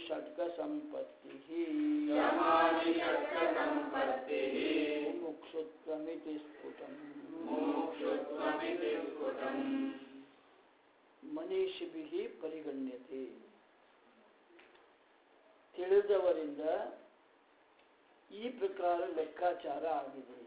ಷಟ್ಕ ಸಂಪತ್ತಿ ಯಮಾನಿಷಟ್ಕಸಂಪತ್ತಿಃ ಮುಕ್ಷುತ್ವಮಿತಿ ಸ್ಫುಟಂ ಮುಮುಕ್ಷುತ್ವಮಿತಿ ಸ್ಫುಟಂ ಮನೀಷಿಭಿಃ ಪರಿಗಣ್ಯತೆ ತಿಳಿದವರಿಂದ ಈ ಪ್ರಕಾರ ಲೆಕ್ಕಾಚಾರ ಆಗಿದೆ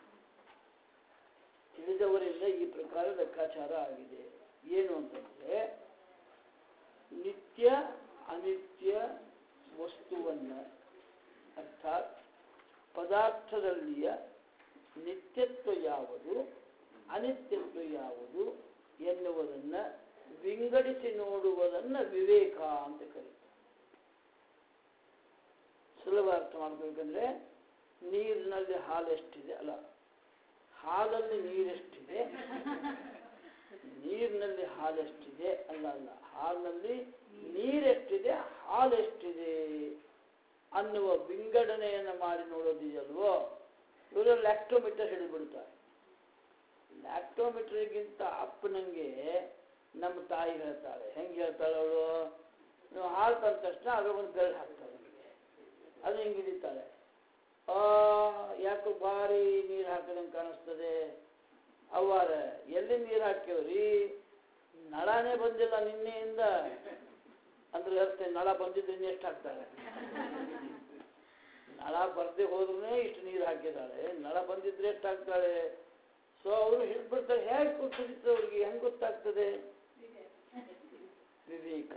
ತಿಳಿದವರಿಂದ ಈ ಪ್ರಕಾರ ಲೆಕ್ಕಾಚಾರ ಆಗಿದೆ ಏನು ಅಂತಂದ್ರೆ ನಿತ್ಯ ಅನಿತ್ಯ ವಸ್ತುವನ್ನ ಅರ್ಥಾತ್ ಪದಾರ್ಥದಲ್ಲಿಯ ನಿತ್ಯತ್ವ ಯಾವುದು ಅನಿತ್ಯತ್ವ ಯಾವುದು ಎನ್ನುವುದನ್ನ ವಿಂಗಡಿಸಿ ನೋಡುವುದನ್ನ ವಿವೇಕ ಅಂತ ಕರೀತಾರೆ ಸುಲಭ ಅರ್ಥ ಮಾಡ್ಬೇಕಂದ್ರೆ ನೀರಿನಲ್ಲಿ ಹಾಲು ಎಷ್ಟಿದೆ ಅಲ್ಲ ಹಾಲಲ್ಲಿ ನೀರೆಷ್ಟಿದೆ ನೀರಿನಲ್ಲಿ ಹಾಲೆಷ್ಟಿದೆ ಅಲ್ಲ ಅಲ್ಲ ಹಾಲಿನಲ್ಲಿ ನೀರೆಷ್ಟಿದೆ ಹಾಲೆಷ್ಟಿದೆ ಅನ್ನುವ ವಿಂಗಡಣೆಯನ್ನು ಮಾಡಿ ನೋಡೋದಿದೆಯಲ್ವೋ ಇವರು ಲ್ಯಾಕ್ಟೋಮೀಟರ್ ಹಿಡಿದ್ಬಿಡ್ತಾರೆ ಲ್ಯಾಕ್ಟೋಮೀಟರ್ಗಿಂತ ಅಪ್ಪನಂಗೆ ನಮ್ಮ ತಾಯಿ ಹೇಳ್ತಾಳೆ ಹೆಂಗೆ ಹೇಳ್ತಾಳೆ ಅವಳು ನೀವು ಹಾಲು ತಂದ ತಕ್ಷಣ ಅದ್ರ ಒಂದು ಬೆರಳು ಹಾಕ್ತಾಳೆ ನಮಗೆ ಅದು ಹಿಂಗೆ ಹಿಡಿತಾಳೆ ಆ ಯಾಕೋ ಭಾರಿ ನೀರು ಹಾಕಿದಂಗೆ ಕಾಣಿಸ್ತದೆ ಅವ್ವಾರ ಎಲ್ಲಿ ನೀರು ಹಾಕ್ಯವ್ರಿ ನಳನೇ ಬಂದಿಲ್ಲ ನಿನ್ನೆಯಿಂದ ಅಂದ್ರೆ ಅರ್ಥ ನಳ ಬಂದಿದ್ರೆ ಇನ್ನು ಎಷ್ಟು ಹಾಕ್ತಾರೆ ನಳ ಬರ್ದೆ ಹೋದ್ರೂ ಇಷ್ಟು ನೀರು ಹಾಕಿದಾಳೆ ನಳ ಬಂದಿದ್ರೆ ಎಷ್ಟು ಹಾಕ್ತಾಳೆ ಸೊ ಅವರು ಹಿಡ್ಬಿಡ್ತಾರೆ ಹೇಗೆ ಗೊತ್ತಿರುತ್ತೆ ಅವ್ರಿಗೆ ಹೆಂಗೆ ಗೊತ್ತಾಗ್ತದೆ ವಿವೇಕ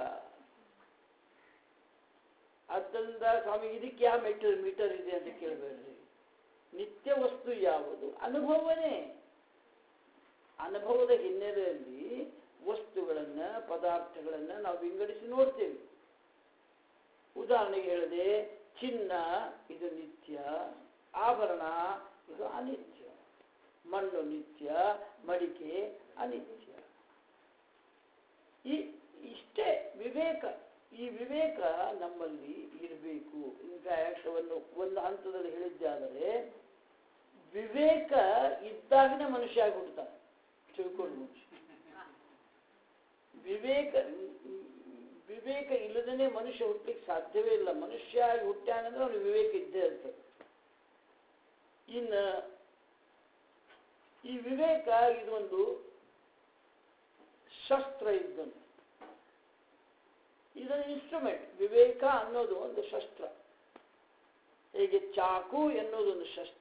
ಆದ್ದರಿಂದ ಸ್ವಾಮಿ ಇದಕ್ಕೆ ಯಾವ ಮೀಟರ್ ಮೀಟರ್ ಇದೆ ಅಂತ ಕೇಳಬೇಡ್ರಿ ನಿತ್ಯ ವಸ್ತು ಯಾವುದು ಅನುಭವನೇ ಅನುಭವದ ಹಿನ್ನೆಲೆಯಲ್ಲಿ ವಸ್ತುಗಳನ್ನ ಪದಾರ್ಥಗಳನ್ನ ನಾವು ವಿಂಗಡಿಸಿ ನೋಡ್ತೇವೆ ಉದಾಹರಣೆಗೆ ಹೇಳಿದೆ ಚಿನ್ನ ಇದು ನಿತ್ಯ ಆಭರಣ ಇದು ಅನಿತ್ಯ ಮಣ್ಣು ನಿತ್ಯ ಮಡಿಕೆ ಅನಿತ್ಯ ಈ ಇಷ್ಟೇ ವಿವೇಕ ಈ ವಿವೇಕ ನಮ್ಮಲ್ಲಿ ಇರಬೇಕು ಇನ್ಫ್ಯಾಕ್ಟ್ ಒಂದು ಒಂದು ಹಂತದಲ್ಲಿ ಹೇಳಿದ್ದಾದರೆ ವಿವೇಕ ಇದ್ದಾಗನೇ ಮನುಷ್ಯ ಆಗಿ ಹುಟ್ಟುತ್ತಾನೆ ತಿಳ್ಕೊಂಡು ಮನುಷ್ಯ ವಿವೇಕ ವಿವೇಕ ಇಲ್ಲದೇ ಮನುಷ್ಯ ಹುಟ್ಟಲಿಕ್ಕೆ ಸಾಧ್ಯವೇ ಇಲ್ಲ ಮನುಷ್ಯ ಆಗಿ ಹುಟ್ಟ್ಯಾನಂದ್ರೆ ಅವನು ವಿವೇಕ ಇದ್ದೇ ಇರ್ತದೆ ಇನ್ನು ಈ ವಿವೇಕ ಇದೊಂದು ಶಸ್ತ್ರ ಇದ್ದಂತೆ ಇದೊಂದು ಇನ್ಸ್ಟ್ರೂಮೆಂಟ್ ವಿವೇಕ ಅನ್ನೋದು ಒಂದು ಶಸ್ತ್ರ ಹೇಗೆ ಚಾಕು ಎನ್ನುವುದೊಂದು ಶಸ್ತ್ರ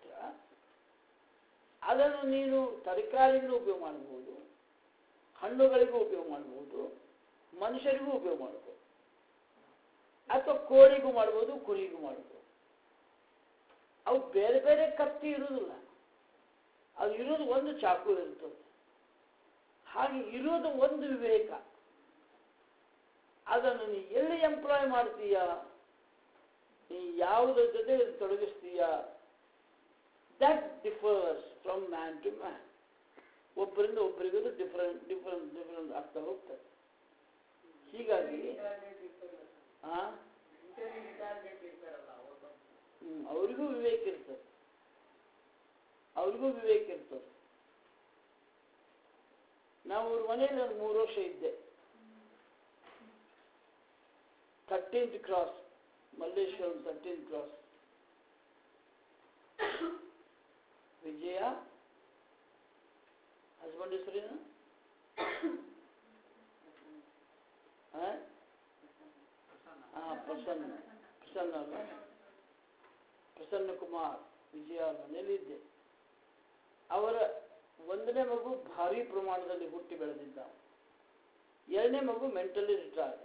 ಅದನ್ನು ನೀನು ತರಕಾರಿಗೂ ಉಪಯೋಗ ಮಾಡಬಹುದು ಹಣ್ಣುಗಳಿಗೂ ಉಪಯೋಗ ಮಾಡಬಹುದು ಮನುಷ್ಯರಿಗೂ ಉಪಯೋಗ ಮಾಡಬಹುದು ಅಥವಾ ಕೋಳಿಗೂ ಮಾಡ್ಬೋದು ಕುರಿಗೂ ಮಾಡ್ಬೋದು ಅವು ಬೇರೆ ಬೇರೆ ಕತ್ತಿ ಇರುವುದಿಲ್ಲ ಅದು ಇರೋದು ಒಂದು ಚಾಕು ಇರ್ತದೆ ಹಾಗೆ ಇರೋದು ಒಂದು ವಿವೇಕ ಅದನ್ನು ನೀ ಎಲ್ಲಿ ಎಂಪ್ಲಾಯ್ ಮಾಡ್ತೀಯ ನೀ ಯಾವುದ್ರ ಜೊತೆ ತೊಡಗಿಸ್ತೀಯ that differs from man to man ಒಬ್ಬರಿಂದ ಒಬ್ಬರಿಗೂ ಡಿಫರೆಂಟ್ ಡಿಫರೆಂಟ್ ಡಿಫರೆಂಟ್ ಆಗ್ತಾ ಹೋಗ್ತದೆ ಹೀಗಾಗಿ ಆ ಹ್ಮ್, ಅವ್ರಿಗೂ ವಿವೇಕ ಇರ್ತದೆ ಅವ್ರಿಗೂ ವಿವೇಕ ಇರ್ತದೆ ನಾವು ಅವ್ರ ಮನೆಯಲ್ಲಿ ಒಂದು ಮೂರು ವರ್ಷ ಇದ್ದೆ thirteenth cross Malleshwaram thirteenth cross Vijaya husband ಹೆಸರೇನು ಆ? ಆ, ಪ್ರಸನ್ನ ಪ್ರಸನ್ನ ಅಲ್ಲ ಪ್ರಸನ್ನ ಕುಮಾರ್ ವಿಜಯ ಅವ್ರ ಮನೆಯಲ್ಲಿದ್ದೆ ಅವರ ಒಂದನೇ ಮಗು ಭಾರಿ ಪ್ರಮಾಣದಲ್ಲಿ ಹುಟ್ಟಿ ಬೆಳೆದಿದ್ದ ಎರಡನೇ ಮಗು ಮೆಂಟಲಿ ರಿಟೈರ್ಡ್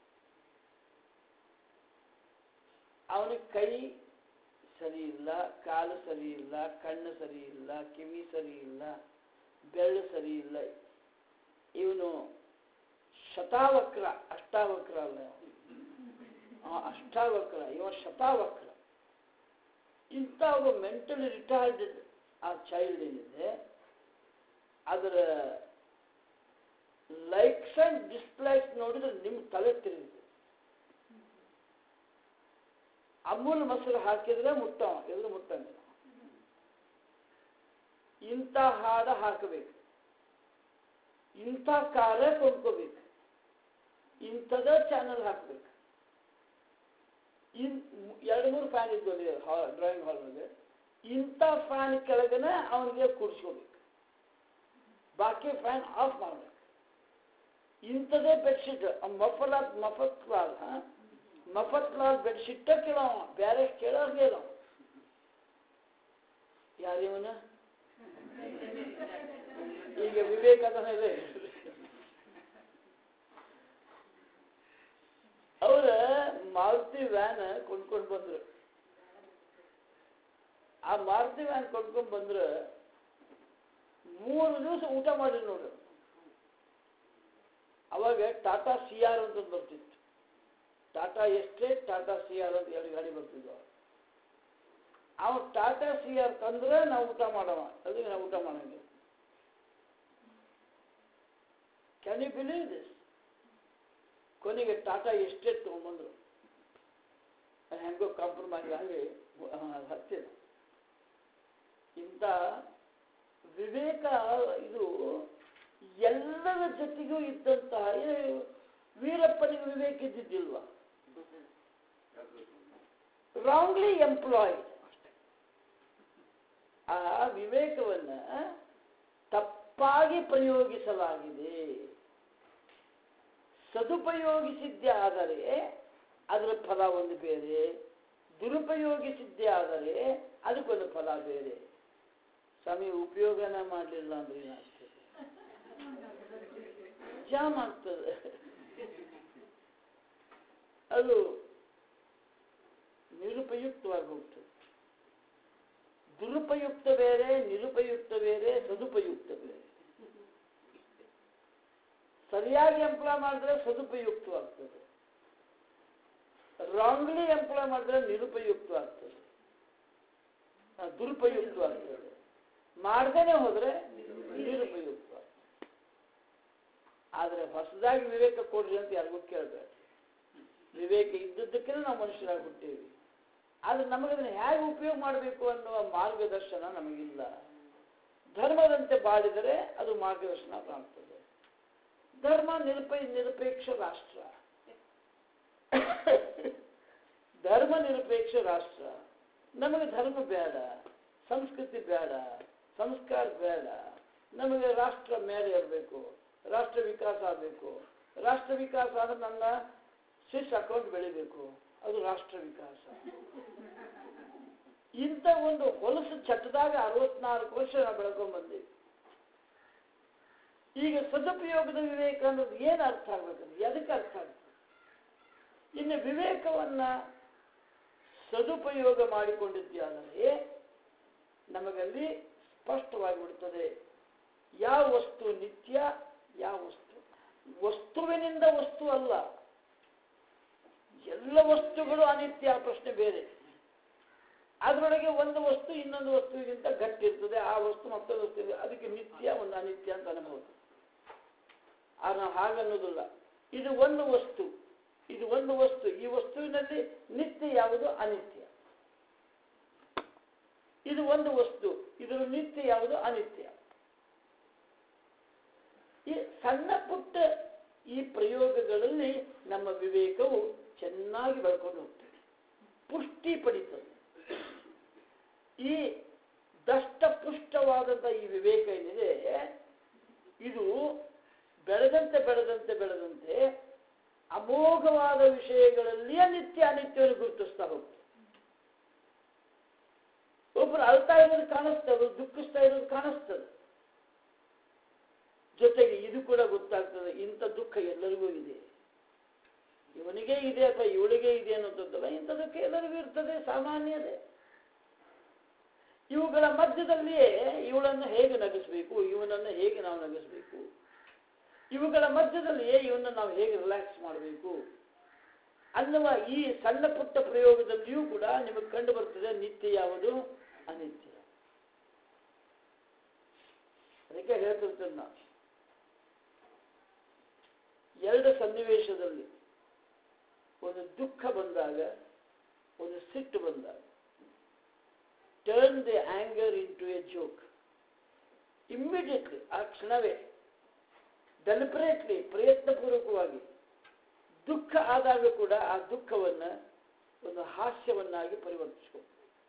ಅವನಿಗೆ ಕೈ ಸರಿ ಇಲ್ಲ ಕಾಲು ಸರಿ ಇಲ್ಲ ಕಣ್ಣು ಸರಿ ಇಲ್ಲ ಕಿವಿ ಸರಿ ಇಲ್ಲ ಬೆರಳು ಸರಿ ಇಲ್ಲ ಇವನು ಶತಾವಕ್ರ ಅಷ್ಟಾವಕ್ರ ಅಲ್ಲ ಇವ. ಆ, ಅಷ್ಟಾವಕ್ರ ಇವ ಶತಾವಕ್ರ ಇಂಥ ಒಬ್ಬ ಮೆಂಟಲಿ ರಿಟೈರ್ಡ್ ಆ ಚೈಲ್ಡ್ ಏನಿದೆ ಅದರ ಲೈಕ್ಸ್ ಅಂಡ್ ಡಿಸ್ಲೈಕ್ಸ್ ನೋಡಿದ್ರೆ ನಿಮ್ಮ ತಲೆ ತಿರುಗಿದೆ ಅಮೂಲ್ ಮೊಸರು ಹಾಕಿದ್ರೆ ಮುಟ್ಟವ ಎಲ್ಲಿ ಮುಟ್ಟಂಗಿಲ್ಲ ಇಂಥ ಹಾಡ ಹಾಕಬೇಕು ಇಂಥ ಕಾರ ಕೊಂಡ್ಕೋಬೇಕು ಇಂಥದ ಚಾನಲ್ ಹಾಕಬೇಕು ಇನ್ ಎರಡು ಮೂರು ಫ್ಯಾನ್ ಇದ್ದು ಅಲ್ಲಿ ಡ್ರಾಯಿಂಗ್ ಹಾಲ್ನಲ್ಲಿ ಇಂಥ ಫ್ಯಾನ್ ಕೆಳಗನ ಅವನಿಗೆ ಕೂಡಿಸ್ಕೋಬೇಕು ಬಾಕಿ ಫ್ಯಾನ್ ಆಫ್ ಮಾಡಬೇಕು ಇಂಥದೇ ಬೆಡ್ಶೀಟ್ ಮಫಲಾದ್ ಮಫತ್ ಲಾಲ್ ಮಫತ್ ಲಾಲ್ ಬೆಡ್ಶೀಟ ಕೇಳವ ಬೇರೆ ಕೇಳೋರ್ಗೆ ಇಲ್ಲ ಯಾರಿವನ ಈಗ ವಿವೇಕಾನಂದ ಅವರ ಮಾರುತಿ ವ್ಯಾನ್ ಕೊಂಡ್ಕೊಂಡು ಬಂದ್ರು ಆ ಮಾರುತಿ ವ್ಯಾನ್ ಕೊಂಡ್ಕೊಂಡು ಬಂದ್ರೆ ಮೂರು ದಿವಸ ಊಟ ಮಾಡಿ ನೋಡ್ರಿ ಅವಾಗ ಟಾಟಾ ಸಿ ಆರ್ ಅಂತ ಒಂದ್ ಬರ್ತಿತ್ತು Tata estate Tata C R ಅಂತ ಎರಡು ಗಾಡಿ ಬರ್ತಿದ್ವು ಅವ ಟಾಟಾ ಸಿ ಆರ್ ತಂದ್ರೆ ನಾವು ಊಟ ಮಾಡವ ಅದಕ್ಕೆ ನಾವು ಊಟ ಮಾಡಂಗಿಲ್ಲ ಕ್ಯಾನ್ ಯು ಬಿಲೀವ್ ದಿಸ್ ಕೊನೆಗೆ ಟಾಟಾ ಎಸ್ಟೇಟ್ ತೊಗೊಂಬಂದ್ರು ಅದು ಹೆಂಗೋ ಕಾಂಪ್ರಮೈಸ್ ಆಗಿ ಹತ್ತಿದ ಇಂಥ ವಿವೇಕ ಇದು ಎಲ್ಲರ ಜೊತೆಗೂ ಇದ್ದಂತಹ ಏ, ವೀರಪ್ಪನಿಗೆ ವಿವೇಕ ಇದ್ದಿದ್ದಿಲ್ವಾ ರಾಂಗ್ಲಿ ಎಂಪ್ಲಾಯ್ಡ್ ಆ ವಿವೇಕವನ್ನ ತಪ್ಪಾಗಿ ಪ್ರಯೋಗಿಸಲಾಗಿದೆ ಸದುಪಯೋಗಿಸಿದ್ದೇ ಆದರೆ ಅದರ ಫಲ ಒಂದು ಬೇರೆ ದುರುಪಯೋಗಿಸಿದ್ದೇ ಆದರೆ ಅದಕ್ಕೊಂದು ಫಲ ಬೇರೆ ಸ್ವಾಮಿ ಉಪಯೋಗನ ಮಾಡಲಿಲ್ಲ ಅಂದ್ರೆ ಏನಾಗ್ತದೆ ಜಾಮ್ ಆಗ್ತದೆ ಅದು ನಿರುಪಯುಕ್ತವಾಗಿ ಹೋಗ್ತದೆ ದುರುಪಯುಕ್ತ ಬೇರೆ ನಿರುಪಯುಕ್ತ ಬೇರೆ ಸದುಪಯುಕ್ತ ಬೇರೆ ಸರಿಯಾಗಿ ಎಂಪ್ಲಾಯ್ ಮಾಡಿದ್ರೆ ಸದುಪಯುಕ್ತವಾಗ್ತದೆ ರಾಂಗ್ಲಿ ಎಂಪ್ಲಾಯ್ ಮಾಡಿದ್ರೆ ನಿರುಪಯುಕ್ತವಾಗ್ತದೆ ಆ, ದುರುಪಯುಕ್ತವಾಗ್ತದೆ ಮಾಡ್ದೇನೆ ಹೋದ್ರೆ ನಿರುಪಯುಕ್ತ ಆದ್ರೆ ಹೊಸದಾಗಿ ವಿವೇಕ ಕೊಡ್ರಿ ಅಂತ ಯಾರಿಗೂ ಕೇಳಬೇಡ ವಿವೇಕ ಇದ್ದದ್ದಕ್ಕೆ ನಾವು ಮನುಷ್ಯರಾಗಿ ಹುಟ್ಟೀವಿ ಆದ್ರೆ ನಮಗದನ್ನ ಹೇಗೆ ಉಪಯೋಗ ಮಾಡಬೇಕು ಅನ್ನುವ ಮಾರ್ಗದರ್ಶನ ನಮಗಿಲ್ಲ ಧರ್ಮದಂತೆ ಬಾಳಿದರೆ ಅದು ಮಾರ್ಗದರ್ಶನ ಕಾಣ್ತದೆ ಧರ್ಮ ನಿರಪೇ ನಿರಪೇಕ್ಷ ರಾಷ್ಟ್ರ ಧರ್ಮ ನಿರಪೇಕ್ಷ ರಾಷ್ಟ್ರ ನಮಗೆ ಧರ್ಮ ಬೇಡ ಸಂಸ್ಕೃತಿ ಬೇಡ ಸಂಸ್ಕಾರ ಬೇಡ ನಮಗೆ ರಾಷ್ಟ್ರ ಮೇಲೆ ಇರಬೇಕು ರಾಷ್ಟ್ರ ವಿಕಾಸ ಆಗಬೇಕು ರಾಷ್ಟ್ರ ವಿಕಾಸ ಅಂದ್ರೆ ನನ್ನ ಸ್ವಿಸ್ ಅಕೌಂಟ್ ಬೆಳಿಬೇಕು ಅದು ರಾಷ್ಟ್ರ ವಿಕಾಸ ಇಂಥ ಒಂದು ಹೊಲಸು ಚಟ್ಟದಾಗ ಅರವತ್ನಾಲ್ಕು ವರ್ಷ ನಾವು ಬೆಳ್ಕೊಂಡ್ ಬಂದೀವಿ ಈಗ ಸದುಪಯೋಗದ ವಿವೇಕ ಅನ್ನೋದು ಏನು ಅರ್ಥ ಆಗ್ಬೇಕಂದ್ರೆ ಎದಕ್ಕೆ ಅರ್ಥ ಆಗ್ತದೆ ಇನ್ನು ವಿವೇಕವನ್ನ ಸದುಪಯೋಗ ಮಾಡಿಕೊಂಡಿದ್ದಾದರೆ ನಮಗಲ್ಲಿ ಸ್ಪಷ್ಟವಾಗಿ ಬಿಡ್ತದೆ ಯಾವ ವಸ್ತು ನಿತ್ಯ ಯಾವ ವಸ್ತು ವಸ್ತುವಿನಿಂದ ವಸ್ತು ಅಲ್ಲ ಎಲ್ಲ ವಸ್ತುಗಳು ಅನಿತ್ಯ ಆ ಪ್ರಶ್ನೆ ಬೇರೆ ಅದರೊಳಗೆ ಒಂದು ವಸ್ತು ಇನ್ನೊಂದು ವಸ್ತುವಿಗಿಂತ ಗಟ್ಟಿ ಇರ್ತದೆ ಆ ವಸ್ತು ಮತ್ತೊಂದು ವಸ್ತು ಇದೆ. ಅದಕ್ಕೆ ನಿತ್ಯ ಒಂದು ಅನಿತ್ಯ ಅಂತ ಅನ್ಬೋದು ಆದ್ರೆ ನಾವು ಹಾಗನ್ನೋದಿಲ್ಲ ಇದು ಒಂದು ವಸ್ತು ಇದು ಒಂದು ವಸ್ತು ಈ ವಸ್ತುವಿನಲ್ಲಿ ನಿತ್ಯ ಯಾವುದು ಅನಿತ್ಯ ಇದು ಒಂದು ವಸ್ತು ಇದರ ನಿತ್ಯ ಯಾವುದು ಅನಿತ್ಯ ಈ ಸಣ್ಣ ಪುಟ್ಟ ಈ ಪ್ರಯೋಗಗಳಲ್ಲಿ ನಮ್ಮ ವಿವೇಕವು ಚೆನ್ನಾಗಿ ಬೆಳ್ಕೊಂಡು ಹೋಗ್ತದೆ ಪುಷ್ಟಿ ಪಡಿತದೆ ಈ ದಷ್ಟಪುಷ್ಟವಾದಂಥ ಈ ವಿವೇಕ ಏನಿದೆ ಇದು ಬೆಳೆದಂತೆ ಬೆಳೆದಂತೆ ಬೆಳೆದಂತೆ ಅಮೋಘವಾದ ವಿಷಯಗಳಲ್ಲಿಯೇ ನಿತ್ಯ ಅನಿತ್ಯವನ್ನು ಗುರುತಿಸ್ತಾ ಹೋಗ್ತದೆ ಒಬ್ಬರು ಅಳ್ತಾ ಇರೋದು ಕಾಣಿಸ್ತದೆ ದುಃಖಿಸ್ತಾ ಇರೋದು ಕಾಣಿಸ್ತದೆ ಜೊತೆಗೆ ಇದು ಕೂಡ ಗೊತ್ತಾಗ್ತದೆ ಇಂಥ ದುಃಖ ಎಲ್ಲರಿಗೂ ಇದೆ ಇವನಿಗೆ ಇದೆ ಅಥವಾ ಇವಳಿಗೆ ಇದೆ ಅನ್ನೋದಲ್ಲ ಇಂಥ ದುಃಖ ಎಲ್ಲರಿಗೂ ಇರ್ತದೆ ಸಾಮಾನ್ಯದೇ ಇವುಗಳ ಮಧ್ಯದಲ್ಲಿಯೇ ಇವಳನ್ನು ಹೇಗೆ ನಗಿಸ್ಬೇಕು ಇವನನ್ನು ಹೇಗೆ ನಾವು ನಗಿಸ್ಬೇಕು ಇವುಗಳ ಮಧ್ಯದಲ್ಲಿಯೇ ಇವನ್ನ ನಾವು ಹೇಗೆ ರಿಲ್ಯಾಕ್ಸ್ ಮಾಡಬೇಕು ಅನ್ನುವ ಈ ಸಣ್ಣ ಪುಟ್ಟ ಪ್ರಯೋಗದಲ್ಲಿಯೂ ಕೂಡ ನಿಮಗೆ ಕಂಡು ಬರ್ತದೆ ನಿತ್ಯ ಯಾವುದು ಅನಿತ್ಯ ಅದಕ್ಕೆ ಹೇಳ್ತಿರ್ತೇನೆ ನಾವು ಎರಡು ಸನ್ನಿವೇಶದಲ್ಲಿ ಒಂದು ದುಃಖ ಬಂದಾಗ ಒಂದು ಸಿಟ್ಟು ಬಂದಾಗ turn the anger into a joke immediately ಆ ಕ್ಷಣವೇ ಡೆಲಿಬ್ರೇಟ್ಲಿ ಪ್ರಯತ್ನಪೂರ್ವಕವಾಗಿ ದುಃಖ ಆದಾಗ ಕೂಡ ಆ ದುಃಖವನ್ನು ಒಂದು ಹಾಸ್ಯವನ್ನಾಗಿ ಪರಿವರ್ತಿಸ್ಕೊ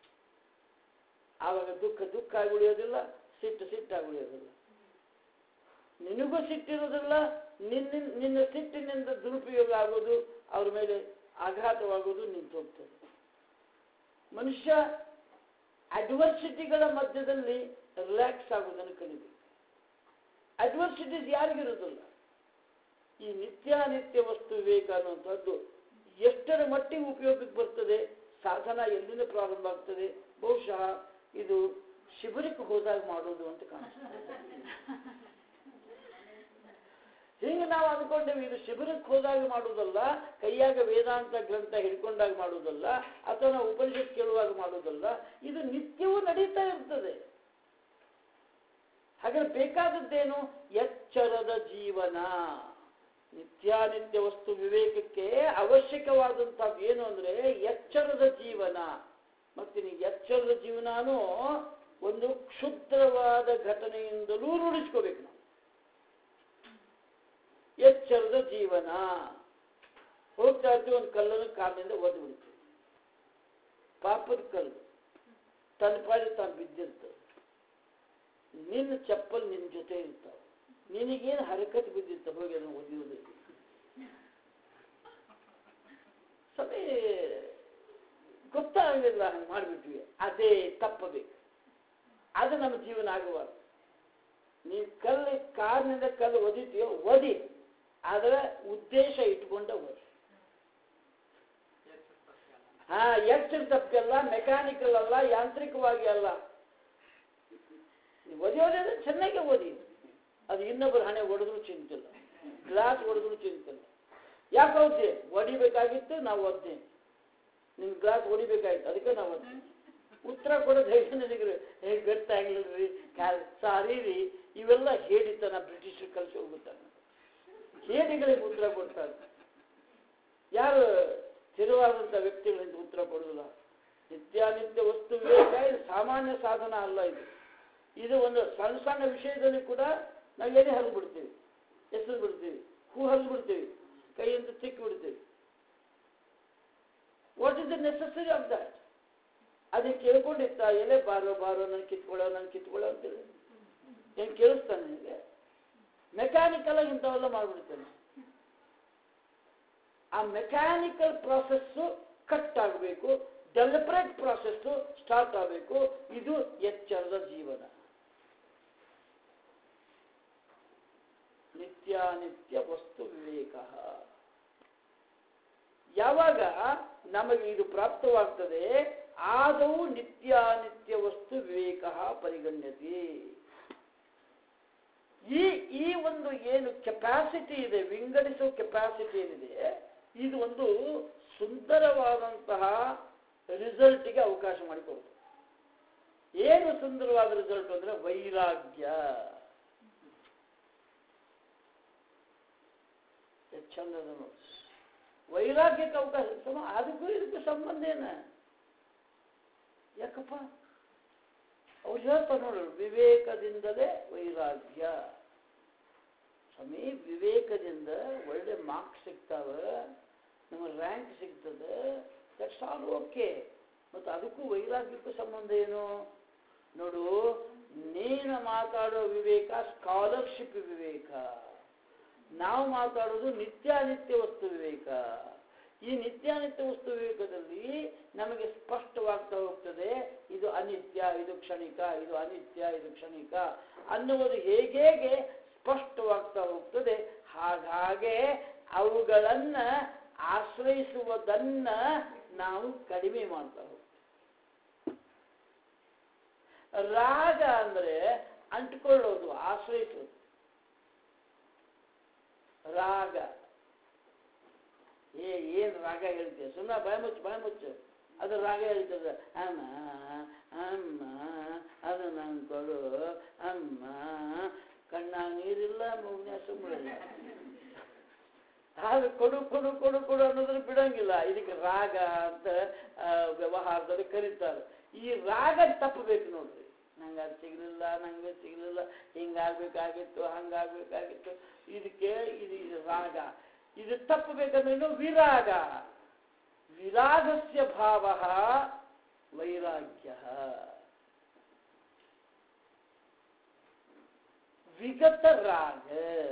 ಆವಾಗ ದುಃಖ ದುಃಖ ಆಗಿ ಉಳಿಯೋದಿಲ್ಲ ಸಿಟ್ಟು ಸಿಟ್ಟಾಗಿ ಉಳಿಯೋದಿಲ್ಲ ನಿನಗೂ ಸಿಟ್ಟಿರೋದಿಲ್ಲ ನಿನ್ನ ನಿನ್ನ ಸಿಟ್ಟಿನಿಂದ ದುರುಪಯೋಗ ಆಗೋದು ಅವ್ರ ಮೇಲೆ ಆಘಾತವಾಗೋದು ನಿಂತು ಹೋಗ್ತದೆ ಮನುಷ್ಯ ಅಡ್ವರ್ಸಿಟಿಗಳ ಮಧ್ಯದಲ್ಲಿ ರಿಲ್ಯಾಕ್ಸ್ ಆಗೋದನ್ನು ಕಲಿಬೇಕು ಅಡ್ವರ್ಸಿಟೀಸ್ ಯಾರಿಗಿರೋದಿಲ್ಲ ಈ ನಿತ್ಯಾನಿತ್ಯ ವಸ್ತು ವಿವೇಕ ಅನ್ನುವಂಥದ್ದು ಎಷ್ಟರ ಮಟ್ಟಿಗೆ ಉಪಯೋಗಕ್ಕೆ ಬರ್ತದೆ ಸಾಧನ ಎಲ್ಲಿಂದ ಪ್ರಾರಂಭ ಆಗ್ತದೆ ಬಹುಶಃ ಇದು ಶಿಬಿರಕ್ಕೆ ಹೋದಾಗ ಮಾಡೋದು ಅಂತ ಕಾಣಿಸ್ತದೆ ಹೀಗೆ ನಾವು ಅಂದ್ಕೊಂಡೇವೆ ಇದು ಶಿಬಿರಕ್ಕೆ ಹೋದಾಗ ಮಾಡುವುದಲ್ಲ ಕೈಯಾಗ ವೇದಾಂತ ಗ್ರಂಥ ಹಿಡ್ಕೊಂಡಾಗ ಮಾಡುವುದಲ್ಲ ಅಥವಾ ನಾವು ಉಪನಿಷತ್ ಕೇಳುವಾಗ ಮಾಡುವುದಲ್ಲ ಇದು ನಿತ್ಯವೂ ನಡೀತಾ ಇರ್ತದೆ ಹಾಗಾದ್ರೆ ಬೇಕಾದದ್ದೇನು ಎಚ್ಚರದ ಜೀವನ ನಿತ್ಯಾನಿತ್ಯ ವಸ್ತು ವಿವೇಕಕ್ಕೆ ಅವಶ್ಯಕವಾದಂಥದ್ದು ಏನು ಅಂದ್ರೆ ಎಚ್ಚರದ ಜೀವನ ಮತ್ತೆ ನೀವು ಎಚ್ಚರದ ಜೀವನನೂ ಒಂದು ಕ್ಷುದ್ರವಾದ ಘಟನೆಯಿಂದಲೂ ರೂಢಿಸ್ಕೋಬೇಕು ನಾವು ಎಚ್ಚರದ ಜೀವನ ಹೋಗ್ತಾ ಇರ್ತೀವಿ ಒಂದು ಕಲ್ಲನ್ನು ಕಾಲಿನಿಂದ ಒದ್ದು ಬಿಡ್ತೀವಿ ಪಾಪದ ಕಲ್ಲು ತನ್ನ ಪಾಡಿ ತಾನು ಬಿದ್ದಿರ್ತದೆ ನಿನ್ನ ಚಪ್ಪಲ್ ನಿನ್ನ ಜೊತೆ ಇರ್ತಾವ ನಿನಗೇನು ಹರಕತ್ ಬಿದ್ದಿರ್ತ ಹೋಗಿ ಅದನ್ನು ಒದಿಯುವುದು ಸಮಯ ಗೊತ್ತಾಗಲಿಲ್ಲ ಹಂಗೆ ಮಾಡಿಬಿಟ್ವಿ ಅದೇ ತಪ್ಪಬೇಕು ಅದು ನಮ್ಮ ಜೀವನ ಆಗಬಾರ್ದು ನೀವು ಕಲ್ಲು ಕಾರಿನಿಂದ ಕಲ್ಲು ಒದಿತೀಯೋ ಒದಿ ಅದರ ಉದ್ದೇಶ ಇಟ್ಕೊಂಡ ಓದಿ ಹಾ ಎಷ್ಟು ತಪ್ಪಿಲ್ಲ ಮೆಕ್ಯಾನಿಕಲ್ ಅಲ್ಲ ಯಾಂತ್ರಿಕವಾಗಿ ಅಲ್ಲ ನೀವು ಓದಿಯೋದ್ರೆ ಚೆನ್ನಾಗಿ ಓದಿ ಅದು ಇನ್ನೊಬ್ಬರ ಹಣೆ ಹೊಡೆದ್ರು ಚಿಂತಿಲ್ಲ ಗ್ಲಾಸ್ ಹೊಡೆದ್ರು ಚಿಂತಿಲ್ಲ ಯಾಕೆ ಓದ್ದೆ ಹೊಡಿಬೇಕಾಗಿತ್ತು ನಾವು ಓದ್ದೆ ನಿಮ್ಗೆ ಗ್ಲಾಸ್ ಹೊಡಿಬೇಕಾಗಿತ್ತು ಅದಕ್ಕೆ ನಾವು ಓದ್ದೆ ಉತ್ತರ ಕೊಡೋದು ಹೇಗೆ ನನಗೆ ಹೇಗೆ ಗೊತ್ತಾಗ್ಲಿಲ್ರಿ ಕಾಲ್ ಸಾರಿ ರೀ ಇವೆಲ್ಲ ಹೇಳಿತನ ಬ್ರಿಟಿಷರು ಕಲಿಸಿ ಹೋಗುತ್ತಾರೆ ಹೇಡಿಗಳಿಗೆ ಉತ್ತರ ಕೊಡ್ತಾರೆ ಯಾರು ಸ್ಥಿರವಾದಂಥ ವ್ಯಕ್ತಿಗಳಿಂದ ಉತ್ತರ ಕೊಡೋದಿಲ್ಲ ನಿತ್ಯಾನಿತ್ಯ ವಸ್ತು ವಿವೇಕ ಇದು ಸಾಮಾನ್ಯ ಸಾಧನ ಅಲ್ಲ ಇದು ಇದು ಒಂದು ಸಣ್ಣ ಸಣ್ಣ ವಿಷಯದಲ್ಲಿ ಕೂಡ ನಾವು ಎದೆ ಹರಿದು ಬಿಡ್ತೀವಿ ಹೆಸರು ಬಿಡ್ತೀವಿ ಹೂ ಹರಿದು ಬಿಡ್ತೀವಿ ಕೈಯಿಂದ ತಿಕ್ಕಿ ಬಿಡ್ತೀವಿ what is the necessary of that ಅದಕ್ಕೆ ಕೇಳ್ಕೊಂಡಿರ್ತಾ ಎಲೆ ಬಾರೋ ಬಾರೋ ನನ್ ಕಿತ್ಕೊಳ್ಳೋ ನನ್ ಕಿತ್ಕೊಳ್ಳೋ ಅಂತೇಳಿ ಏನ್ ಕೇಳಿಸ್ತಾನೆ ನಿನಗೆ ಮೆಕ್ಯಾನಿಕಲ್ ಆಗಿ ಇಂಥವೆಲ್ಲ ಮಾಡ್ಬಿಡ್ತಾನೆ ಆ ಮೆಕ್ಯಾನಿಕಲ್ ಪ್ರಾಸೆಸ್ಸು ಕಟ್ ಆಗಬೇಕು ಡೆಲಿಬ್ರೇಟ್ ಪ್ರಾಸೆಸ್ಸು ಸ್ಟಾರ್ಟ್ ಆಗಬೇಕು ಇದು ಎಚ್ಚರದ ಜೀವನ ನಿತ್ಯಾನಿತ್ಯ ವಸ್ತು ವಿವೇಕ ಯಾವಾಗ ನಮಗೆ ಇದು ಪ್ರಾಪ್ತವಾಗ್ತದೆ ಆದವು ನಿತ್ಯಾನಿತ್ಯ ವಸ್ತು ವಿವೇಕ ಪರಿಗಣ್ಯತೆ ಈ ಈ ಒಂದು ಏನು ಕೆಪಾಸಿಟಿ ಇದೆ ವಿಂಗಡಿಸುವ ಕೆಪಾಸಿಟಿ ಏನಿದೆ ಇದು ಒಂದು ಸುಂದರವಾದಂತಹ ರಿಸಲ್ಟ್ಗೆ ಅವಕಾಶ ಮಾಡಿಕೊಡುತ್ತೆ ಏನು ಸುಂದರವಾದ ರಿಸಲ್ಟ್ ಅಂದ್ರೆ ವೈರಾಗ್ಯ ಎಷ್ಟು ಚಂದ ಅದ ನೋಡಿ ವೈರಾಗ್ಯಕ್ಕೆ ಅವಕಾಶ ಸಮ ಅದಕ್ಕೂ ಇದಕ್ಕೂ ಸಂಬಂಧ ಏನ ಯಾಕಪ್ಪ ಅವ್ರು ಹೇಳ್ತಾರೆ ನೋಡ್ರಿ ವಿವೇಕದಿಂದಲೇ ವೈರಾಗ್ಯ ಸಮೀ ವಿವೇಕದಿಂದ ಒಳ್ಳೆ ಮಾರ್ಕ್ಸ್ ಸಿಗ್ತಾವ ನಮಗೆ ರ್ಯಾಂಕ್ ಸಿಗ್ತದೆ ದಟ್ಸ್ ಆಲ್ ಓಕೆ ಮತ್ತು ಅದಕ್ಕೂ ವೈರಾಗ್ಯಕ್ಕೂ ಸಂಬಂಧ ಏನು ನೋಡು ನೀನು ಮಾತಾಡೋ ವಿವೇಕ ಸ್ಕಾಲರ್ಶಿಪ್ ವಿವೇಕ ನಾವು ಮಾತಾಡೋದು ನಿತ್ಯಾನಿತ್ಯ ವಸ್ತು ವಿವೇಕ ಈ ನಿತ್ಯಾನಿತ್ಯ ವಸ್ತು ವಿವೇಕದಲ್ಲಿ ನಮಗೆ ಸ್ಪಷ್ಟವಾಗ್ತಾ ಹೋಗ್ತದೆ ಇದು ಅನಿತ್ಯ ಇದು ಕ್ಷಣಿಕ ಇದು ಅನಿತ್ಯ ಇದು ಕ್ಷಣಿಕ ಅನ್ನುವುದು ಹೇಗೆ ಸ್ಪಷ್ಟವಾಗ್ತಾ ಹೋಗ್ತದೆ ಹಾಗಾಗಿ ಅವುಗಳನ್ನ ಆಶ್ರಯಿಸುವುದನ್ನ ನಾವು ಕಡಿಮೆ ಮಾಡ್ತಾ ಹೋಗ್ತೀವಿ ರಾಗ ಅಂದ್ರೆ ಅಂಟ್ಕೊಳ್ಳೋದು ಆಶ್ರಯಿಸೋದು ರಾಗ ಏ ಏನು ರಾಗ ಹೇಳ್ತೀಯ ಸುಮ್ಮನೆ ಬಾಯ ಮುಚ್ಚು ಬಾಯ ಮುಚ್ಚು ಅದು ರಾಗ ಹೇಳ್ತದೆ ಅಮ್ಮ ಅಮ್ಮ ಅದು ನನ್ ಕೊಡು ಅಮ್ಮ ಕಣ್ಣಾಗ ನೀರಿಲ್ಲ ಮೂಗ್ನ್ಯಾಗ ಸುಮ್ಮನಿಲ್ಲ ಹಾಗೆ ಕೊಡು ಕೊಡು ಕೊಡು ಕೊಡು ಅನ್ನೋದನ್ನ ಬಿಡಂಗಿಲ್ಲ ಇದಕ್ಕೆ ರಾಗ ಅಂತ ಆ, ವ್ಯವಹಾರದಲ್ಲಿ ಕರೀತಾರೆ ಈ ರಾಗ ತಪ್ಪಬೇಕು ನೋಡ್ರಿ ನಂಗೆ ಅದು ಸಿಗ್ಲಿಲ್ಲ ನಂಗೆ ಸಿಗ್ಲಿಲ್ಲ ಹಿಂಗಾಗ್ಬೇಕಾಗಿತ್ತು ಹಂಗಾಗ್ಬೇಕಾಗಿತ್ತು ಇದಕ್ಕೆ ಇದು ಇದು ರಾಗ ಇದು ತಪ್ಪಬೇಕಂದ್ರೆ ವಿರಾಗ ವಿರಾಗಸ್ಯ ಭಾವ ವೈರಾಗ್ಯ ವಿಗತ ರಾಗ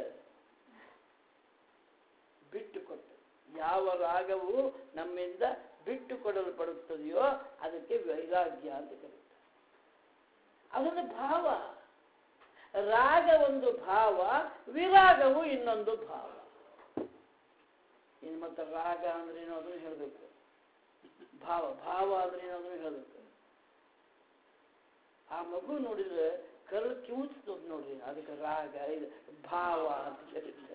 ಬಿಟ್ಟು ಕೊಟ್ಟು ಯಾವ ರಾಗವು ನಮ್ಮಿಂದ ಬಿಟ್ಟು ಕೊಡಲ್ಪಡುತ್ತದೆಯೋ ಅದಕ್ಕೆ ವೈರಾಗ್ಯ ಅಂತ ಕರೀತಾರೆ ಅದೊಂದು ಭಾವ ರಾಗ ಒಂದು ಭಾವ ವಿರಾಗವು ಇನ್ನೊಂದು ಭಾವ ಇನ್ನು ಮತ್ತೆ ರಾಗ ಅಂದ್ರೆ ಏನು ಅದನ್ನು ಹೇಳಬೇಕು ಭಾವ ಭಾವ ಅಂದ್ರೆ ಏನು ಅದನ್ನು ಹೇಳಬೇಕು ಆ ಮಗು ನೋಡಿದ್ರೆ ಕರಳು ಕಿವುಚ್ತದ ನೋಡ್ರಿ ಅದಕ್ಕೆ ರಾಗ ಇದು ಭಾವ ಅಂತ ಕರೀತಾರೆ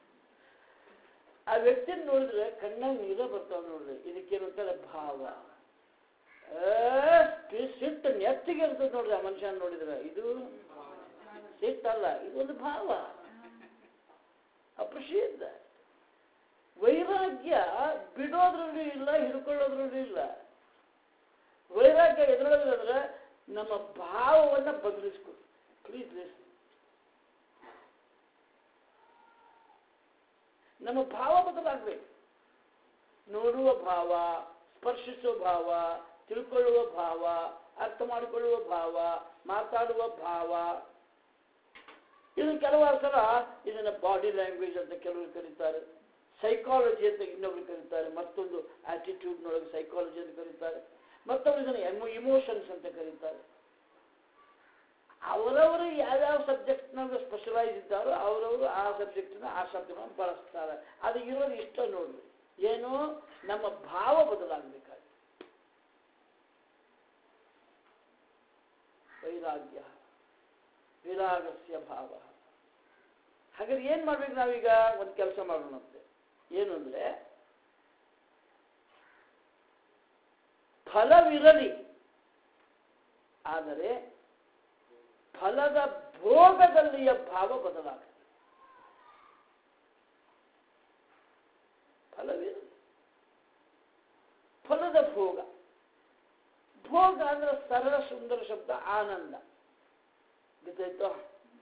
ಆ ವ್ಯಕ್ತಿನ ನೋಡಿದ್ರೆ ಕಣ್ಣಾಗ ನೀರ ಬರ್ತಾವ ನೋಡ್ರಿ ಇದಕ್ಕೇನಂತಾರೆ ಭಾವ ಏ, ಸಿ- ಸಿಟ್ಟು ನೆತ್ತಿಗೆ ಇರ್ತದೆ ನೋಡ್ರಿ ಆ ಮನುಷ್ಯನ ನೋಡಿದ್ರೆ ಇದು ಸಿಟ್ಟಲ್ಲ ಇದೊಂದು ಭಾವ ಅಪ್ರಿಷಿಯೇಟ್ ವೈರಾಗ್ಯ ಬಿಡೋದ್ರಲ್ಲೂ ಇಲ್ಲ ಹಿಡ್ಕೊಳ್ಳೋದ್ರಲ್ಲೂ ಇಲ್ಲ ವೈರಾಗ್ಯ ಎದುರಲ್ಲಿ ಅಂದ್ರೆ ನಮ್ಮ ಭಾವವನ್ನ ಬದಲಿಸ್ಕೊಡಿ ಪ್ಲೀಸ್ ಲಿಸನ್ ನಮ್ಮ ಭಾವ ಬದಲಾಗಬೇಕು ನೋಡುವ ಭಾವ ಸ್ಪರ್ಶಿಸುವ ಭಾವ ತಿಳ್ಕೊಳ್ಳುವ ಭಾವ ಅರ್ಥ ಮಾಡಿಕೊಳ್ಳುವ ಭಾವ ಮಾತಾಡುವ ಭಾವ ಇದು ಕೆಲವಾರು ಸಲ ಇದನ್ನ ಬಾಡಿ ಲ್ಯಾಂಗ್ವೇಜ್ ಅಂತ ಕೆಲವರು ಕರೀತಾರೆ ಸೈಕಾಲಜಿ ಅಂತ ಇನ್ನೊಬ್ರು ಕರೀತಾರೆ ಮತ್ತೊಂದು ಆಟಿಟ್ಯೂಡ್ನೊಳಗೆ ಸೈಕಾಲಜಿ ಅಂತ ಕರೀತಾರೆ ಮತ್ತೊಬ್ರು ಇದನ್ನ ಎಮೋ ಇಮೋಷನ್ಸ್ ಅಂತ ಕರೀತಾರೆ ಅವರವರು ಯಾವ್ಯಾವ ಸಬ್ಜೆಕ್ಟ್ನಾಗ ಸ್ಪೆಷಲೈಸ್ ಇದ್ದಾರೋ ಅವರವರು ಆ ಸಬ್ಜೆಕ್ಟ್ನ ಆ ಶಬ್ದಗಳನ್ನು ಬಳಸ್ತಾರೆ ಅದು ಇರೋದು ಇಷ್ಟ ನೋಡ್ರಿ ಏನು ನಮ್ಮ ಭಾವ ಬದಲಾಗಬೇಕಾಗಿ ವೈರಾಗ್ಯ ವಿರಾಗಸ್ಯ ಭಾವ ಹಾಗಾದ್ರೆ ಏನ್ ಮಾಡ್ಬೇಕು ನಾವೀಗ ಒಂದು ಕೆಲಸ ಮಾಡೋಣಂತೆ ಏನು ಅಂದ್ರೆ ಫಲವಿರಲಿ ಆದರೆ ಫಲದ ಭೋಗದಲ್ಲಿಯ ಭಾವ ಬದಲಾಗ್ತದೆ ಫಲವಿರಲಿ ಫಲದ ಭೋಗ ಭೋಗ ಅಂದ್ರೆ ಸರಳ ಸುಂದರ ಶಬ್ದ ಆನಂದ ಗೊತ್ತಾಯ್ತು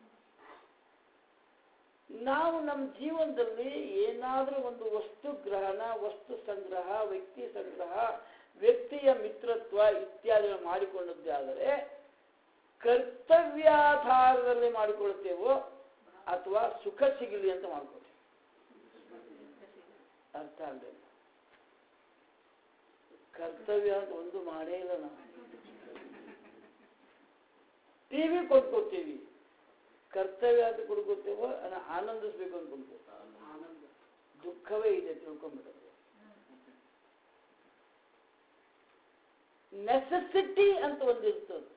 ನಾವು ನಮ್ಮ ಜೀವನದಲ್ಲಿ ಏನಾದರೂ ಒಂದು ವಸ್ತು ಗ್ರಹಣ ವಸ್ತು ಸಂಗ್ರಹ ವ್ಯಕ್ತಿ ಸಂಗ್ರಹ ವ್ಯಕ್ತಿಯ ಮಿತ್ರತ್ವ ಇತ್ಯಾದಿಗಳು ಮಾಡಿಕೊಂಡದ್ದೇ ಆದರೆ ಕರ್ತವ್ಯಾಧಾರದಲ್ಲಿ ಮಾಡಿಕೊಳ್ತೇವೋ ಅಥವಾ ಸುಖ ಸಿಗಲಿ ಅಂತ ಮಾಡ್ಕೊಳ್ತೇವೆ ಅರ್ಥ ಆಗಲಿಲ್ಲ ಕರ್ತವ್ಯ ಅಂತ ಒಂದು ಮಾಡೇ ಇಲ್ಲ ನಾವು ಟಿವಿ ಕೊಂಡ್ಕೊತೀವಿ ಕರ್ತವ್ಯ ಅಂತ ಕೊಡ್ಕೋತೇವೋ ಅದನ್ನ ಆನಂದಿಸ್ಬೇಕು ಅಂತ ಕೊಂಡ್ಕೋತೀವಿ ದುಃಖವೇ ಇದೆ ತಿಳ್ಕೊಂಡ್ಬಿಡೋದು ನೆಸೆಸಿಟಿ ಅಂತ ಒಂದು ಇರ್ತದೆ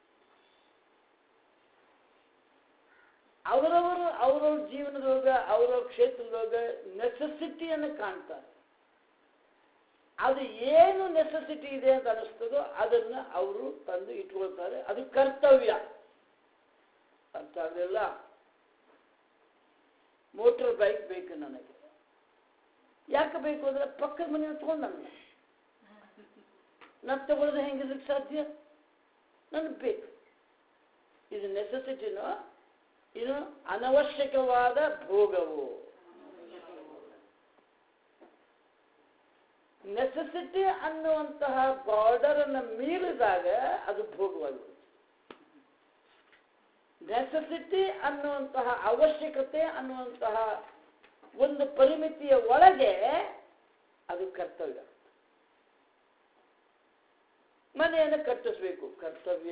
ಅವರವರು ಅವರವ್ರ ಜೀವನದೊಳಗ ಅವರವ್ರ ಕ್ಷೇತ್ರದೊಳಗ ನೆಸೆಸಿಟಿಯನ್ನು ಕಾಣ್ತಾರೆ ಅದು ಏನು ನೆಸೆಸಿಟಿ ಇದೆ ಅಂತ ಅನಿಸ್ತದೋ ಅದನ್ನ ಅವರು ತಂದು ಇಟ್ಕೊಳ್ತಾರೆ ಅದು ಕರ್ತವ್ಯ ಅರ್ಥ ಆಗಲಿಲ್ಲ ಮೋಟರ್ ಬೈಕ್ ಬೇಕು ನನಗೆ ಯಾಕೆ ಬೇಕು ಅಂದ್ರೆ ಪಕ್ಕದ ಮನೆ ತಗೊಂಡು ನನ್ನ ನಾನು ತಗೊಳ್ಳೋದು ಹೆಂಗಿರ್ಲಿಕ್ಕೆ ಸಾಧ್ಯ ನನಗೆ ಬೇಕು ಇದು ನೆಸೆಸಿಟಿನೋ ಇದು ಅನವಶ್ಯಕವಾದ ಭೋಗವು ನೆಸೆಸಿಟಿ ಅನ್ನುವಂತಹ ಬಾರ್ಡರ್ ಅನ್ನು ಮೀರಿದಾಗ ಅದು ಭೋಗವಾಗಿರುತ್ತೆ ನೆಸೆಸಿಟಿ ಅನ್ನುವಂತಹ ಅವಶ್ಯಕತೆ ಅನ್ನುವಂತಹ ಒಂದು ಪರಿಮಿತಿಯ ಒಳಗೆ ಅದು ಕರ್ತವ್ಯ ಮನೆಯನ್ನು ಕಟ್ಟಿಸ್ಬೇಕು ಕರ್ತವ್ಯ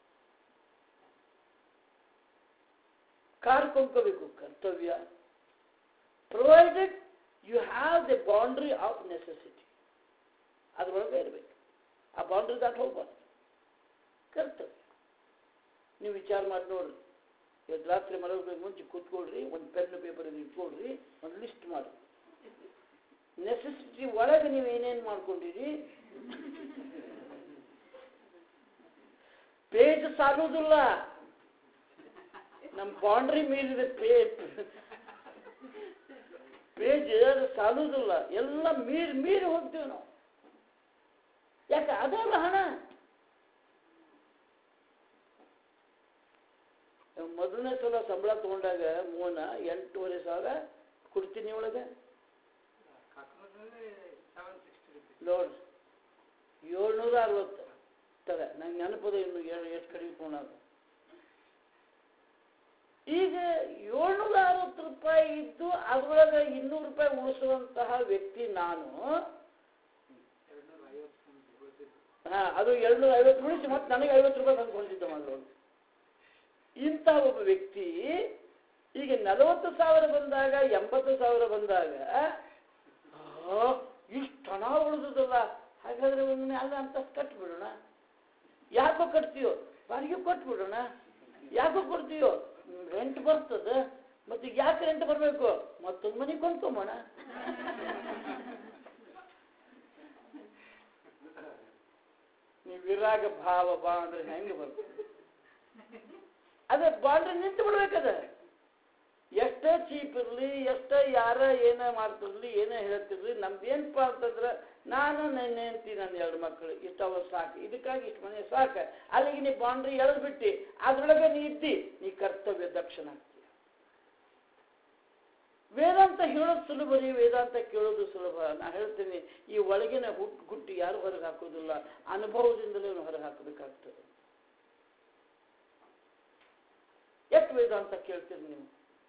ಕಾರ್ ಕೊಂಡ್ಕೋಬೇಕು ಕರ್ತವ್ಯ provided you have the boundary of necessity ಅದರೊಳಗೆ ಇರಬೇಕು ಆ ಬೌಂಡ್ರಿ ದಾಟ್ ಹೋಗ್ಬಾರ್ದು ಕರ್ತವ್ಯ ನೀವು ವಿಚಾರ ಮಾಡಿ ನೋಡ್ರಿ ಇವತ್ತು ರಾತ್ರಿ ಮಲಗಬೇಕು ಮುಂಚೆ ಕೂತ್ಕೊಳ್ರಿ ಒಂದು ಪೆನ್ ಪೇಪರ್ ಇಟ್ಕೊಳ್ರಿ ಒಂದು ಲಿಸ್ಟ್ ಮಾಡಿ ನೆಸೆಸಿಟಿ ಒಳಗೆ ನೀವು ಏನೇನು ಮಾಡ್ಕೊಂಡಿರಿ ಪೇಜ್ ಸಾಲುವುದಿಲ್ಲ ನಮ್ಮ ಬೌಂಡ್ರಿ ಮೀರಿದ ಪೇಜ್ ಪೇಜ್ ಅದು ಸಾಲುವುದಿಲ್ಲ ಎಲ್ಲ ಮೀರಿ ಮೀರಿ ಹೋಗ್ತೀವಿ ನಾವು ಯಾಕೆ ಅದಲ್ಲ ಹಣ ಮೊದಲನೇ ಸಲ ಸಂಬಳ ತಗೊಂಡಾಗ ಮೋನ ಎಂಟೂವರೆ ಸಾವಿರ ಕೊಡ್ತೀನಿ ಒಳಗೆ ನೋಡಿ ಏಳ್ನೂರ ಅರವತ್ತು ತಲೆ ನಂಗೆ ನೆನಪದ ಇನ್ನು ಎರಡು ಎಷ್ಟು ಕಡಿಮೆ ಕೊಡೋದು ಈಗ ಏಳ್ನೂರ ಅರವತ್ತು ರೂಪಾಯಿ ಇದ್ದು ಅದರೊಳಗೆ ಇನ್ನೂರು ರೂಪಾಯಿ ಉಳಿಸುವಂತಹ ವ್ಯಕ್ತಿ ನಾನು ಹಾ ಅದು ಎರಡ್ನೂರ ಐವತ್ತು ಉಳಿಸಿ ಮತ್ತೆ ನನಗೆ ಐವತ್ತು ರೂಪಾಯಿ ತಂದ್ಕೊಂಡಿದ್ದ ಅದರೊಳಗೆ ಇಂತಹ ಒಬ್ಬ ವ್ಯಕ್ತಿ ಈಗ ನಲವತ್ತು ಸಾವಿರ ಬಂದಾಗ ಎಂಬತ್ತು ಸಾವಿರ ಬಂದಾಗ ಆ, ಇಷ್ಟು ಹಣ ಉಳಿದದಲ್ಲ ಹಾಗಾದ್ರೆ ಒಮ್ಮೆ ಅಲ್ಲ ಅಂತ ಕಟ್ಬಿಡೋಣ ಯಾಕೋ ಕಟ್ತೀಯೋ ಬಾಡಿಗೆ ಕೊಟ್ಬಿಡೋಣ ಯಾಕೋ ಕೊಡ್ತೀಯೋ ರೆಂಟ್ ಬರ್ತದ ಮತ್ತೆ ಈಗ ಯಾಕೆ ರೆಂಟ್ ಬರಬೇಕು ಮತ್ತೊಂದು ಮನೆ ಕೊಂಡ್ಕೊಂಬೋಣ ನೀವು ವಿರಾಗ ಭಾವ ಬಾ ಅಂದ್ರೆ ಹೆಂಗೆ ಬರ್ತದೆ ಅದೇ ಬಾಂಡ್ರೆ ನಿಂತು ಬಿಡ್ಬೇಕದ ಎಷ್ಟೇ ಚೀಪ್ ಇರಲಿ ಎಷ್ಟೇ ಯಾರ ಏನೇ ಮಾಡ್ತಿರ್ಲಿ ಏನೇ ಹೇಳ್ತಿರ್ಲಿ ನಮ್ದೇನಪ್ಪ ಅಂತಂದ್ರೆ ನಾನು ನನ್ನ ಹೆಂಡತಿ ನನ್ನ ಎರಡು ಮಕ್ಕಳು ಇಷ್ಟವ ಸಾಕು ಇದಕ್ಕಾಗಿ ಇಷ್ಟು ಮನೆ ಸಾಕು ಅಲ್ಲಿಗೆ ನೀ ಬಾಂಡ್ರಿ ಎಳೆದು ಬಿಟ್ಟು ಅದ್ರೊಳಗೆ ನೀ ಇದ್ದಿ ನೀ ಕರ್ತವ್ಯ ದಕ್ಷನಾಗ್ತೀಯ ವೇದಾಂತ ಹೇಳೋದು ಸುಲಭ ರೀ ವೇದಾಂತ ಕೇಳೋದು ಸುಲಭ ನಾ ಹೇಳ್ತೀನಿ ಈ ಒಳಗಿನ ಹುಟ್ಟು ಗುಟ್ಟು ಯಾರು ಹೊರಗೆ ಹಾಕೋದಿಲ್ಲ ಅನುಭವದಿಂದಲೇ ಹೊರಗೆ ಹಾಕಬೇಕಾಗ್ತದೆ ಎಷ್ಟು ವೇದಾಂತ ಕೇಳ್ತೀರಿ ನೀವು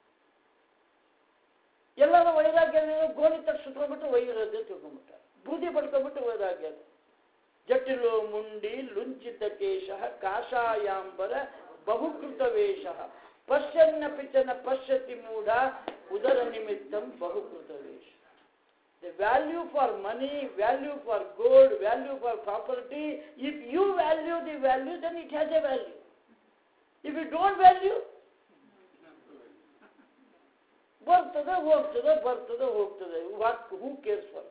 ಎಲ್ಲರ ವೈರಾಗ್ಯ ಗೋಣಿ ತಟ್ಟು ಸುಟ್ಕೊಂಡ್ಬಿಟ್ಟು ವೈರಾಗ್ಯ ತಿಳ್ಕೊಂಡ್ಬಿಟ್ಟ ಬೂದಿ ಪಡ್ಕೊಂಡ್ಬಿಟ್ಟು ವೈರಾಗ್ಯ ಜಟಿಲೋ ಮುಂಡಿ ಲುಂಚಿತ ಕೇಶ ಕಾಷಾಯಾಂಬರ ಬಹುಕೃತ ವೇಷ ಪಶ್ಯನ್ನ ಪಿಚನ ಪಶ್ಯತಿ ಮೂಢ ಉದರ ನಿಮಿತ್ತಂ ಬಹುಕೃತ ವೇಷ The value for money, value for gold, value for property, if you value the value, then it has a value. If you don't value, ಬರ್ತದೆ ಹೋಗ್ತದೆ ಬರ್ತದೆ ಹೋಗ್ತದೆ ವಾಟ್ ಹೂ ಕೇರ್ಸ್ ಫಾರ್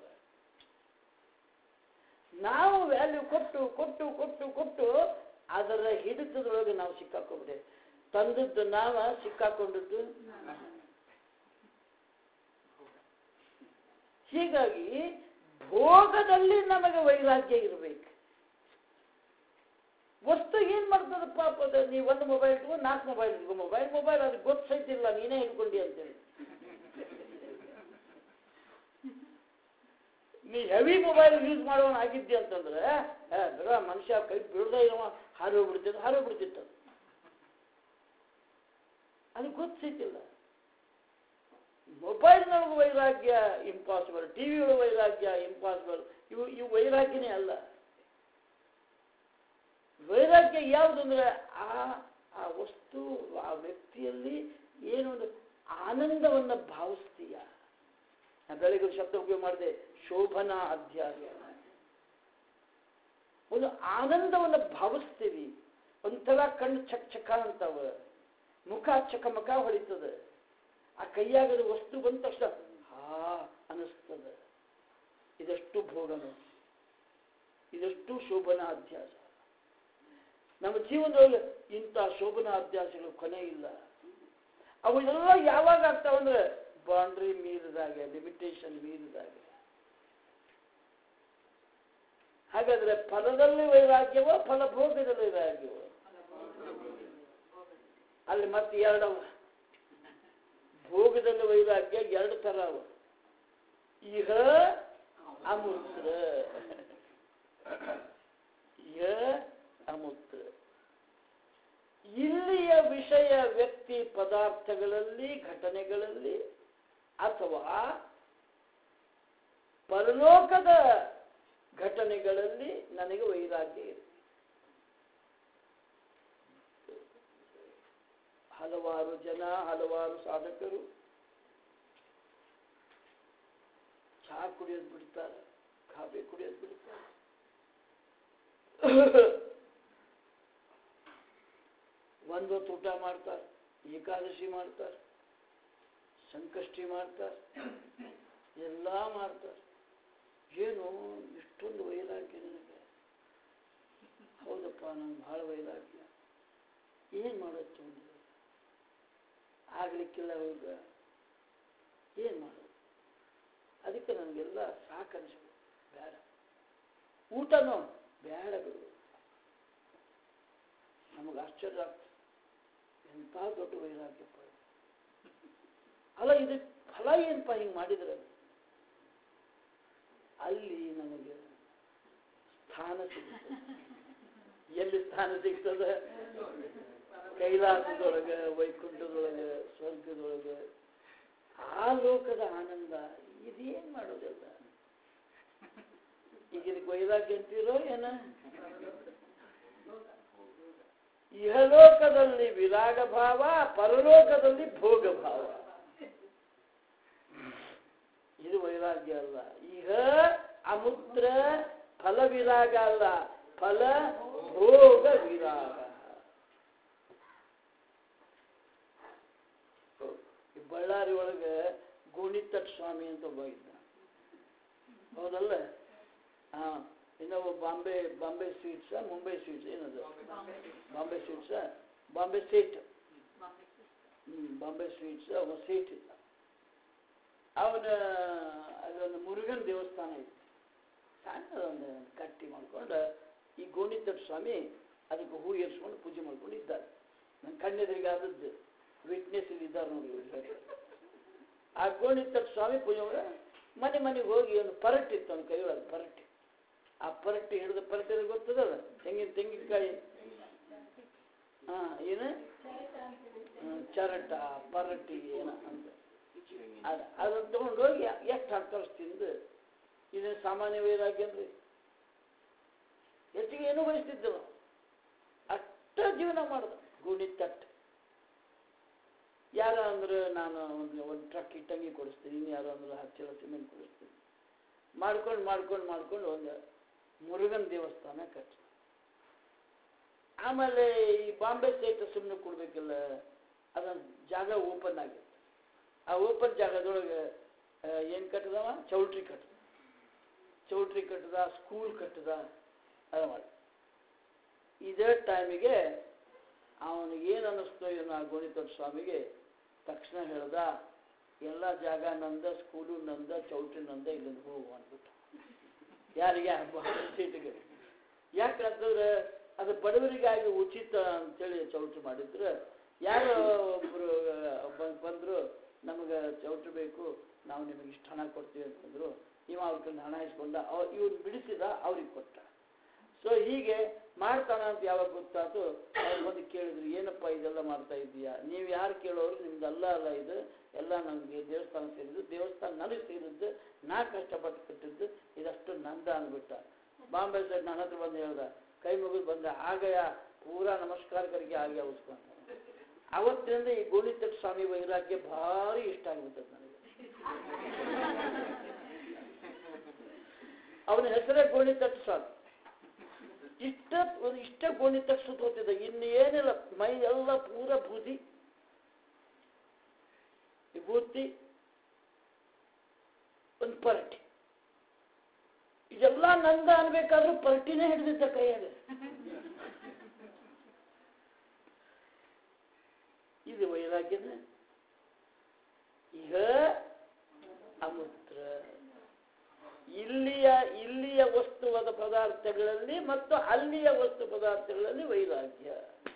ನಾವು ವ್ಯಾಲ್ಯೂ ಕೊಟ್ಟು ಕೊಟ್ಟು ಕೊಟ್ಟು ಕೊಟ್ಟು ಅದರ ಹಿಡಿತದೊಳಗೆ ನಾವು ಸಿಕ್ಕಾಕೊಂಡ್ಬಿಟ್ಟೆ ತಂದದ್ದು ನಾವ ಸಿಕ್ಕಾಕೊಂಡದ್ದು ಹೀಗಾಗಿ ಭೋಗದಲ್ಲಿ ನಮಗೆ ವೈರಾಗ್ಯ ಇರಬೇಕು ವಸ್ತು ಏನ್ ಮಾಡ್ತದ ಪಾಪ ಅದು ನೀವು ಒಂದು ಮೊಬೈಲ್ ಇಟ್ಕೊ ನಾಲ್ಕು ಮೊಬೈಲ್ ಇಟ್ಕೊ ಮೊಬೈಲ್ ಮೊಬೈಲ್ ಅದು ಗೊತ್ತೈತಿಲ್ಲ ನೀನೇ ಹಿಡ್ಕೊಂಡಿ ಅಂತೇಳಿ ನೀ ಹೆವಿ ಮೊಬೈಲ್ ಯೂಸ್ ಮಾಡೋನ್ ಆಗಿದ್ದಿ ಅಂತಂದ್ರೆ ಏ, ಬಿಡ ಮನುಷ್ಯ ಕೈ ಬಿಡದ ಇರುವ ಹಾರಿ ಹೋಗ್ಬಿಡ್ತಿತ್ತು ಹಾರಿ ಹೋಗ್ಬಿಡ್ತಿತ್ತು ಅದು. ಅದು ಗೊತ್ತೈತಿಲ್ಲ ಮೊಬೈಲ್ನೊಳಗೆ ವೈರಾಗ್ಯ ಇಂಪಾಸಿಬಲ್ ಟಿವಿ ಒಳಗೆ ವೈರಾಗ್ಯ ಇಂಪಾಸಿಬಲ್ ಇವು ಇವು ವೈರಾಗ್ಯನೇ ಅಲ್ಲ ವೈರಾಗ್ಯ ಯಾವುದು ಅಂದ್ರೆ ಆ ಆ ವಸ್ತು ಆ ವ್ಯಕ್ತಿಯಲ್ಲಿ ಏನು ಒಂದು ಆನಂದವನ್ನು ಭಾವಿಸ್ತೀಯ ನಾ ಬೆಳಗ್ಗೆ ಒಂದು ಶಬ್ದ ಉಪಯೋಗ ಮಾಡಿದೆ ಶೋಭನಾ ಅಧ್ಯಾಯ ಒಂದು ಆನಂದವನ್ನು ಭಾವಿಸ್ತೀವಿ ಒಂಥರ ಕಣ್ಣು ಚಕ್ ಚಕ ಅಂತವ ಮುಖ ಚಕಮಕ ಹೊಳಿತದೆ ಆ ಕೈಯಾಗದ ವಸ್ತು ಬಂದ ತಕ್ಷಣ ಹಾ ಅನಿಸ್ತದೆ ಇದಷ್ಟು ಭೋಗನು ಇದಷ್ಟು ಶೋಭನಾ ಅಧ್ಯಾಸ ನಮ್ಮ ಜೀವನದೊಳಗೆ ಇಂಥ ಶೋಭನಾ ಅಭ್ಯಾಸಗಳು ಕೊನೆ ಇಲ್ಲ ಅವು ಎಲ್ಲ ಯಾವಾಗ ಆಗ್ತಾವಂದ್ರೆ ಬೌಂಡ್ರಿ ಮೀರಿದಾಗೆ ಲಿಮಿಟೇಷನ್ ಮೀರಿದಾಗೆ ಹಾಗಾದ್ರೆ ಫಲದಲ್ಲಿ ವೈರಾಗ್ಯವೋ ಫಲಭೋಗದಲ್ಲಿ ವೈರಾಗ್ಯವೋ ಅಲ್ಲಿ ಮತ್ತೆ ಎರಡವ ಭೋಗದಲ್ಲಿ ವೈರಾಗ್ಯ ಎರಡು ತರ ಅವ ಇಹ ಅಮೃತ ಇಹ ಅಮೃತ ಇಲ್ಲಿಯ ವಿಷಯ ವ್ಯಕ್ತಿ ಪದಾರ್ಥಗಳಲ್ಲಿ ಘಟನೆಗಳಲ್ಲಿ ಅಥವಾ ಪರಲೋಕದ ಘಟನೆಗಳಲ್ಲಿ ನನಗೆ ವೈರಾಗ್ಯ ಇದೆ ಹಲವಾರು ಜನ ಹಲವಾರು ಸಾಧಕರು ಚಹಾ ಕುಡಿಯೋದು ಬಿಡ್ತಾರೆ ಕಾಫಿ ಕುಡಿಯೋದು ಬಿಡ್ತಾರೆ ಒಂದು ಹೊತ್ತು ಊಟ ಮಾಡ್ತಾರೆ ಏಕಾದಶಿ ಮಾಡ್ತಾರೆ ಸಂಕಷ್ಟಿ ಮಾಡ್ತಾರೆ ಎಲ್ಲ ಮಾಡ್ತಾರೆ ಏನು ಇಷ್ಟೊಂದು ವೈರಾಗ್ಯ ನನಗೆ ಹೌದಪ್ಪ ನಂಗೆ ಭಾಳ ವೈರಾಗ್ಯ ಏನು ಮಾಡೋದು ಒಂದು ಆಗ್ಲಿಕ್ಕಿಲ್ಲ ಹೌದ ಏನು ಮಾಡೋದು ಅದಕ್ಕೆ ನನಗೆಲ್ಲ ಸಾಕನಿಸ್ಬೇಕು ಬೇಡ ಊಟನೂ ಬೇಡ ಬಿಡು ನಮಗೆ ಆಶ್ಚರ್ಯ ಆಗ್ತದೆ ಎಂಥ ದೊಡ್ಡ ವೈರಾಗ್ಯಪ್ಪ ಇದು. ಅಲ್ಲ ಇದು ಫಲ ಏನಪ್ಪ ಹಿಂಗೆ ಮಾಡಿದ್ರೆ ಅಲ್ಲಿ ನನಗೆ ಸ್ಥಾನ ಸಿಗ್ತದೆ ಎಲ್ಲಿ ಸ್ಥಾನ ಸಿಗ್ತದೆ ಕೈಲಾಸದೊಳಗೆ ವೈಕುಂಠದೊಳಗೆ ಸ್ವರ್ಗದೊಳಗೆ ಆ ಲೋಕದ ಆನಂದ ಇದೇನ್ ಮಾಡೋದಲ್ಲ ಈಗ ಇದಕ್ಕೆ ವೈರಾಗ್ಯ ಅಂತೀರೋ ಏನ ಇಹಲೋಕದಲ್ಲಿ ವಿರಾಗ ಭಾವ ಪರಲೋಕದಲ್ಲಿ ಭೋಗ ಭಾವ ಇದು ವೈರಾಗ್ಯ ಅಲ್ಲ ಈಗ ಅಮುತ್ರ ಫಲ ವಿರಾಗ ಅಲ್ಲ ಫಲ ಭೋಗ ವಿರಾಗ ಈ ಬಳ್ಳಾರಿ ಒಳಗೆ ಗೋಣಿತಟ್ ಸ್ವಾಮಿ ಅಂತ ಒಬ್ಬ ಇದ್ದ ಹೌದಲ್ಲ ಹಾ ಇನ್ನೊಬ್ಬ ಬಾಂಬೆ ಬಾಂಬೆ ಸ್ವೀಟ್ಸ್ ಮುಂಬೈ ಸ್ವೀಟ್ಸ್ ಏನದು ಬಾಂಬೆ ಸ್ವೀಟ್ಸ್ ಬಾಂಬೆ ಸೇಟ್ ಹ್ಮ್ ಬಾಂಬೆ ಸ್ವೀಟ್ಸ್ ಅವ ಸೇಟ್ ಇದ್ದ ಅವನ ಅದೊಂದು ಮುರುಗನ್ ದೇವಸ್ಥಾನ ಇತ್ತು ಸಣ್ಣದೊಂದು ಕಟ್ಟಿ ಮಾಡ್ಕೊಂಡು ಈ ಗೋಣಿತಟ್ ಸ್ವಾಮಿ ಅದಕ್ಕೆ ಹೂ ಏರ್ಸ್ಕೊಂಡು ಪೂಜೆ ಮಾಡ್ಕೊಂಡು ಇದ್ದಾರೆ ನನ್ನ ಕಣ್ಣೆದುರಿಗೆ ಆದದ್ದು ವಿಟ್ನೆಸ್ ಇದ್ದಾರೆ ನೋಡಿ ಇವ್ರು. ಆ ಗೋಣಿತಟ್ ಸ್ವಾಮಿ ಪೂಜೆ ಮಾಡಿ ಮನೆ ಮನೆಗೆ ಹೋಗಿ ಒಂದು ಪರಟ್ ಇತ್ತು ಅವನ ಕೈಯೊಳಗೆ ಪರಟಿ ಆ ಪರಟಿ ಹಿಡಿದು ಪರಟಿ ಗೊತ್ತದಲ್ಲ ತೆಂಗಿನ ತೆಂಗಿನಕಾಯಿ ಹಾ ಏನು ಹ್ಮ್, ಚರಟ ಪರಟಿ ಏನ ಅಂತ ಅದ್ ಅದನ್ನ ತಗೊಂಡು ಹೋಗಿ ಎಷ್ಟು ಹಾಕ್ತಾರೆ ತಿಂದು ಇದನ್ನ ಸಾಮಾನ್ಯ ವೈರಾಗ್ಯ ಅಂದ್ರೆ ಹೆಚ್ಚಿಗೆ ಏನೂ ಬಯಸ್ತಿದ್ದವ ಅಷ್ಟ ಜೀವನ ಮಾಡ್ದ ಗುಣಿ ತಟ್ಟು ಯಾರ ಅಂದ್ರೆ ನಾನು ಒಂದು ಒಂದು ಟ್ರಕ್ ಇಟ್ಟಂಗಿ ಕೊಡಿಸ್ತೀನಿ ಇನ್ನು ಯಾರೋ ಅಂದ್ರೆ ಹತ್ತು ಚೀಲ ಸಿಮೆಂಟ್ ಕೊಡಿಸ್ತೀನಿ ಮಾಡ್ಕೊಂಡು ಮಾಡ್ಕೊಂಡು ಮಾಡ್ಕೊಂಡು ಒಂದು ಮುರುಗನ್ ದೇವಸ್ಥಾನ ಕಟ್ಟ ಆಮೇಲೆ ಈ ಬಾಂಬೆ ಸ್ಟೇಟ್ ಸುಮ್ಮನೆ ಕೊಡ್ಬೇಕಿಲ್ಲ ಅದೊಂದು ಜಾಗ ಓಪನ್ ಆಗಿತ್ತು ಆ ಓಪನ್ ಜಾಗದೊಳಗೆ ಏನು ಕಟ್ಟದವ ಚೌಲ್ಟ್ರಿ ಕಟ್ಟದ ಚೌಲ್ಟ್ರಿ ಕಟ್ಟದ ಸ್ಕೂಲ್ ಕಟ್ಟದ ಅದು ಮಾಡಿ ಇದೇ ಟೈಮಿಗೆ ಅವನಿಗೆ ಏನು ಅನ್ನಿಸ್ತು ಏನೋ ಆ ಗೋಣಿತೋಟ ಸ್ವಾಮಿಗೆ ತಕ್ಷಣ ಹೇಳ್ದ ಎಲ್ಲ ಜಾಗ ನಂದ ಸ್ಕೂಲು ನಂದ ಚೌಟ್ರಿ ನಂದ ಇಲ್ಲಿಂದ ಹೋಗು ಅಂದ್ಬಿಟ್ಟು ಯಾರಿಗೆ ಸೀಟಿಗೆ ಯಾಕಂತಂದ್ರೆ ಅದು ಬಡವರಿಗಾಗಿ ಉಚಿತ ಅಂತೇಳಿ ಚೌಟ್ರಿ ಮಾಡಿದ್ರೆ ಯಾರೋ ಒಬ್ರು ಬ- ಬಂದ್ರು ನಮಗೆ ಚೌಟ್ರಿ ಬೇಕು ನಾವು ನಿಮಗೆ ಇಷ್ಟು ಹಣ ಕೊಡ್ತೀವಿ ಅಂತಂದ್ರು ಇವ ಅವ್ರ ಕೈಲಿ ಹಣ ಇಸ್ಕೊಂಡ ಅವ್ ಇವ್ನು ಬಿಡಿಸಿದ ಅವ್ರಿಗೆ ಕೊಟ್ಟ ಸೊ ಹೀಗೆ ಮಾಡ್ತಾನ ಅಂತ ಯಾವಾಗ ಗೊತ್ತಾಯ್ತು ಅವ್ರು ಬಂದು ಕೇಳಿದ್ರು ಏನಪ್ಪ ಇದೆಲ್ಲ ಮಾಡ್ತಾ ಇದೀಯಾ ನೀವು ಯಾರು ಕೇಳೋರು ನಿಮ್ದು ಅಲ್ಲ ಅಲ್ಲ ಇದು ಎಲ್ಲ ನನಗೆ ದೇವಸ್ಥಾನ ಸೇರಿದ್ದು ದೇವಸ್ಥಾನ ನನಗೆ ಸೇರಿದ್ದು ನಾ ಕಷ್ಟಪಟ್ಟು ಕಟ್ಟಿದ್ದು ಇದಷ್ಟು ನಂದ ಅಂದ್ಬಿಟ್ಟ ಬಾಂಬೆ ಸೈಡ್ ನನ್ನ ಹತ್ರ ಬಂದು ಹೇಳ್ದ ಕೈ ಮುಗಿದು ಬಂದ ಆಗಯ ಪೂರಾ ನಮಸ್ಕಾರ ಕರಿಗೆ ಆಗಿ ಉಸ್ಕೊಂಡ ಅವತ್ತಿನಿಂದ ಈ ಗೋಣಿತಟ್ ಸ್ವಾಮಿ ವೈರಾಗ್ಯ ಭಾರಿ ಇಷ್ಟ ಆಗ್ಬಿಟ್ಟದ ನನಗೆ ಅವನ ಹೆಸರೇ ಗೋಣಿತಟ್ ಸ್ವಾಮಿ ಇಷ್ಟ ಒಂದು ಇಷ್ಟ ಗೋಣಿ ತಕ್ಷ ಹೋಗ್ತಿದ್ದ ಇನ್ನು ಏನಿಲ್ಲ ಮೈ ಎಲ್ಲ ಪೂರ ಬೂದಿ ವಿಭೂತಿ ಒಂದು ಪರಟಿ ಇದೆಲ್ಲ ನಂದ ಅನ್ಬೇಕಾದ್ರೂ ಪರಟಿನೇ ಹಿಡಿದಿದ್ದ ಕೈಯಲ್ಲಿ ಇದು ವೈರಾಗ್ಯದ ಈಗ ಅಮೂತ್ರ ಇಲ್ಲಿಯ ಇಲ್ಲಿಯ ವಸ್ತುವಾದ ಪದಾರ್ಥಗಳಲ್ಲಿ ಮತ್ತು ಅಲ್ಲಿಯ ವಸ್ತು ಪದಾರ್ಥಗಳಲ್ಲಿ ವೈರಾಗ್ಯ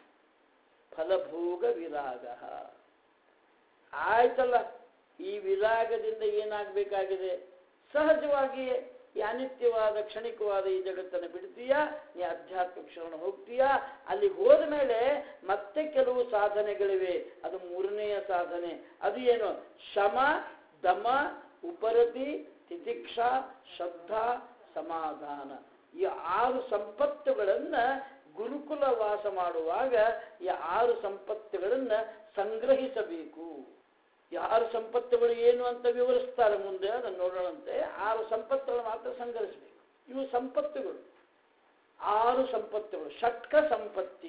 ಫಲಭೋಗ ವಿರಾಗ ಆಯ್ತಲ್ಲ ಈ ವಿರಾಗದಿಂದ ಏನಾಗಬೇಕಾಗಿದೆ ಸಹಜವಾಗಿಯೇ ಈ ಅನಿತ್ಯವಾದ ಕ್ಷಣಿಕವಾದ ಈ ಜಗತ್ತನ್ನು ಬಿಡ್ತೀಯಾ ನೀ ಅಧ್ಯಾತ್ಮ ಕ್ಷಣ ಹೋಗ್ತೀಯಾ ಅಲ್ಲಿ ಹೋದ ಮೇಲೆ ಮತ್ತೆ ಕೆಲವು ಸಾಧನೆಗಳಿವೆ ಅದು ಮೂರನೆಯ ಸಾಧನೆ ಅದು ಏನು ಶಮ ದಮ ಉಪರತಿ ತಿತಿಕ್ಷಾ ಶ್ರದ್ಧಾ ಸಮಾಧಾನ ಈ ಆರು ಸಂಪತ್ತುಗಳನ್ನ ಗುರುಕುಲ ವಾಸ ಮಾಡುವಾಗ ಈ ಆರು ಸಂಪತ್ತುಗಳನ್ನ ಸಂಗ್ರಹಿಸಬೇಕು ಈ ಆರು ಸಂಪತ್ತುಗಳು ಏನು ಅಂತ ವಿವರಿಸ್ತಾರೆ ಮುಂದೆ ಅದನ್ನು ನೋಡೋಣಂತೆ ಆರು ಸಂಪತ್ತುಗಳು ಮಾತ್ರ ಸಂಗ್ರಹಿಸಬೇಕು ಇವು ಸಂಪತ್ತುಗಳು ಆರು ಸಂಪತ್ತುಗಳು ಷಟ್ಕ ಸಂಪತ್ತಿ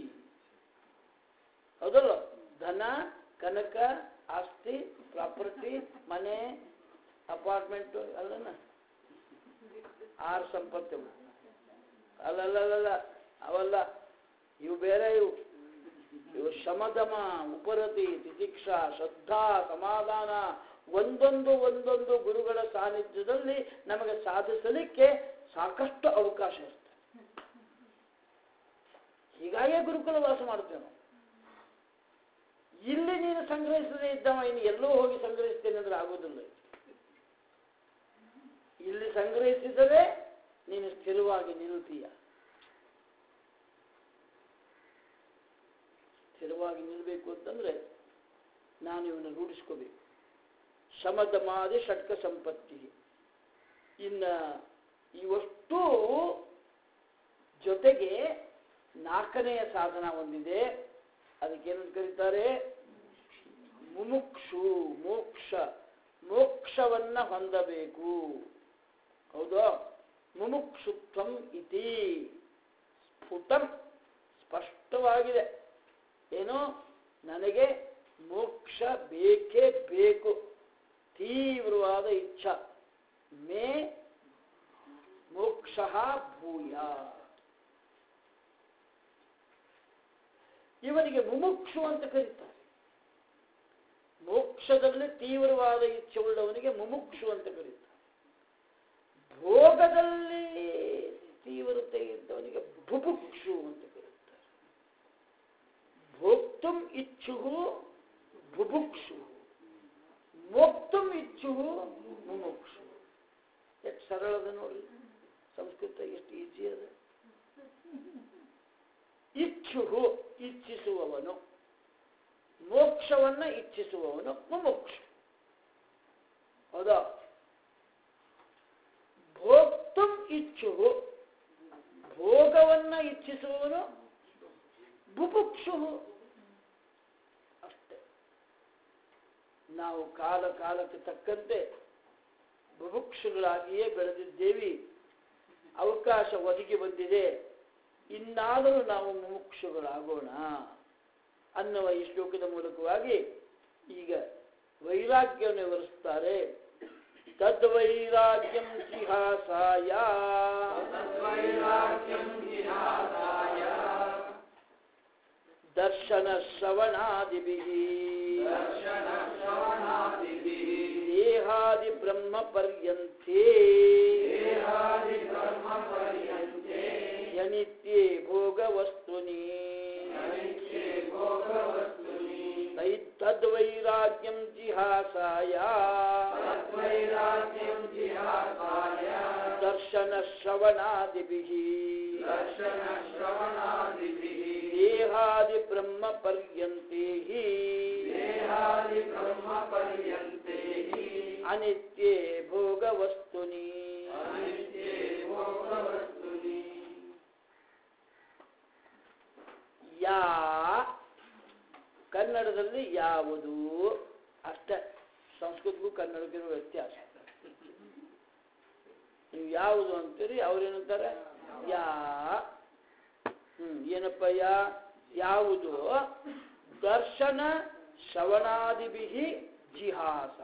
ಹೌದಲ್ಲ ಧನ ಕನಕ ಆಸ್ತಿ ಪ್ರಾಪರ್ಟಿ ಮನೆ ಅಪಾರ್ಟ್ಮೆಂಟ್ ಅಲ್ಲನ ಆರು ಸಂಪತ್ತುಗಳು ಅಲ್ಲಲ್ಲಲ್ಲ ಅವಲ್ಲ ಇವು ಬೇರೆ ಇವು ಇವು ಶಮದಮ ಉಪರತಿ ತಿತಿಕ್ಷಾ ಶ್ರದ್ಧಾ ಸಮಾಧಾನ ಒಂದೊಂದು ಒಂದೊಂದು ಗುರುಗಳ ಸಾನ್ನಿಧ್ಯದಲ್ಲಿ ನಮಗೆ ಸಾಧಿಸಲಿಕ್ಕೆ ಸಾಕಷ್ಟು ಅವಕಾಶ ಇರುತ್ತೆ ಹೀಗಾಗಿಯೇ ಗುರುಕುಲ ವಾಸ ಮಾಡ್ತೇವೆ ನಾವು ಇಲ್ಲಿ ನೀನು ಸಂಗ್ರಹಿಸದೇ ಇದ್ದವ ಇನ್ನು ಎಲ್ಲೋ ಹೋಗಿ ಸಂಗ್ರಹಿಸ್ತೇನೆ ಅಂದ್ರೆ ಆಗೋದಿಲ್ಲ ಇಲ್ಲಿ ಸಂಗ್ರಹಿಸಿದರೆ ನೀನು ಸ್ಥಿರವಾಗಿ ನಿಲ್ತೀಯ ಸ್ಥಿರವಾಗಿ ನಿಲ್ಲಬೇಕು ಅಂತಂದ್ರೆ ನಾನು ಇವನ್ನ ರೂಢಿಸ್ಕೋಬೇಕು ಶಮದಮಾದಿ ಷಟ್ಕ ಸಂಪತ್ತಿ ಇನ್ನ ಇವಷ್ಟು ಜೊತೆಗೆ ನಾಲ್ಕನೆಯ ಸಾಧನ ಒಂದಿದೆ ಅದಕ್ಕೇನಂತ ಕರೀತಾರೆ ಮುಮುಕ್ಷು ಮೋಕ್ಷ ಮೋಕ್ಷವನ್ನ ಹೊಂದಬೇಕು ಹೌದಾ ಮುಮುಕ್ಷುತ್ವಂ ಇತಿ ಸ್ಫುಟಂ ಸ್ಪಷ್ಟವಾಗಿದೆ ಏನು ನನಗೆ ಮೋಕ್ಷ ಬೇಕೇ ಬೇಕು ತೀವ್ರವಾದ ಇಚ್ಛಾ ಮೇ ಮೋಕ್ಷ ಭೂಯ ಇವನಿಗೆ ಮುಮುಕ್ಷು ಅಂತ ಕರೀತಾರೆ ಮೋಕ್ಷದಲ್ಲಿ ತೀವ್ರವಾದ ಇಚ್ಛೆ ಉಳ್ಳವನಿಗೆ ಮುಮುಕ್ಷು ಅಂತ ಕರೀತಾರೆ ಭೋಗದಲ್ಲಿ ತೀವ್ರತೆ ಇದ್ದವನಿಗೆ ಬುಭುಕ್ಷು ಅಂತ ಕರೀತಾರೆ ಭೋಕ್ತುಂ ಇಚ್ಛು ಬುಭುಕ್ಷು ಮೋಕ್ತುಂ ಇಚ್ಛು ಮುಮುಕ್ಷು ಎಷ್ಟು ಸರಳದ ನೋಡ್ರಿ ಸಂಸ್ಕೃತ ಎಷ್ಟು ಈಜಿ ಅದ ಇಚ್ಛು ಇಚ್ಛಿಸುವವನು ಮೋಕ್ಷವನ್ನ ಇಚ್ಛಿಸುವವನು ಮುಮುಕ್ಷು ಹೌದಾ ಭೋಕ್ತುಂ ಇಚ್ಛು ಭೋಗವನ್ನ ಇಚ್ಛಿಸುವವನು ಬುಭುಕ್ಷು ಅಷ್ಟೇ ನಾವು ಕಾಲ ಕಾಲಕ್ಕೆ ತಕ್ಕಂತೆ ಬುಭುಕ್ಷುಗಳಾಗಿಯೇ ಬೆಳೆದಿದ್ದೇವಿ ಅವಕಾಶ ಒದಗಿ ಬಂದಿದೆ ಇನ್ನಾದರೂ ನಾವು ಮುಮುಕ್ಷುಗಳಾಗೋಣ ಅನ್ನುವ ಈ ಶ್ಲೋಕದ ಮೂಲಕವಾಗಿ ಈಗ ವೈರಾಗ್ಯವನ್ನು ವಿವರಿಸ್ತಾರೆ ತದ್ವೈರಾಗ್ಯಂ ಜಿಹಾಸಾಯ ದರ್ಶನ ಶ್ರವಣಾದಿಭಿಃ ದೇಹಾದಿ ಬ್ರಹ್ಮ ಪರ್ಯಂತೆ ಯನಿತ್ಯೇ ಭೋಗ ವಸ್ತುನಿ ತದ್ವೈರಾಗ್ಯಂ ಜಿಹಾಸಾಯ ದರ್ಶನ ಶ್ರವಣಾದಿಭಿಃ ದೇಹಾದಿ ಬ್ರಹ್ಮ ಪರ್ಯಂತೆ ಅನಿತ್ಯೇ ಭೋಗ ವಸ್ತುನಿ ಯಾ ಕನ್ನಡದಲ್ಲಿ ಯಾವುದು ಅಷ್ಟೇ ಸಂಸ್ಕೃತಕ್ಕೂ ಕನ್ನಡಕ್ಕಿರೋ ವ್ಯತ್ಯಾಸ ನೀವು ಯಾವುದು ಅಂತೀರಿ ಅವ್ರೇನಂತಾರೆ ಯಾ ಹ್ಮ್ ಏನಪ್ಪ ಯಾ ಯಾವುದು ದರ್ಶನ ಶ್ರವಣಾದಿಭಿ ಜಿಹಾಸ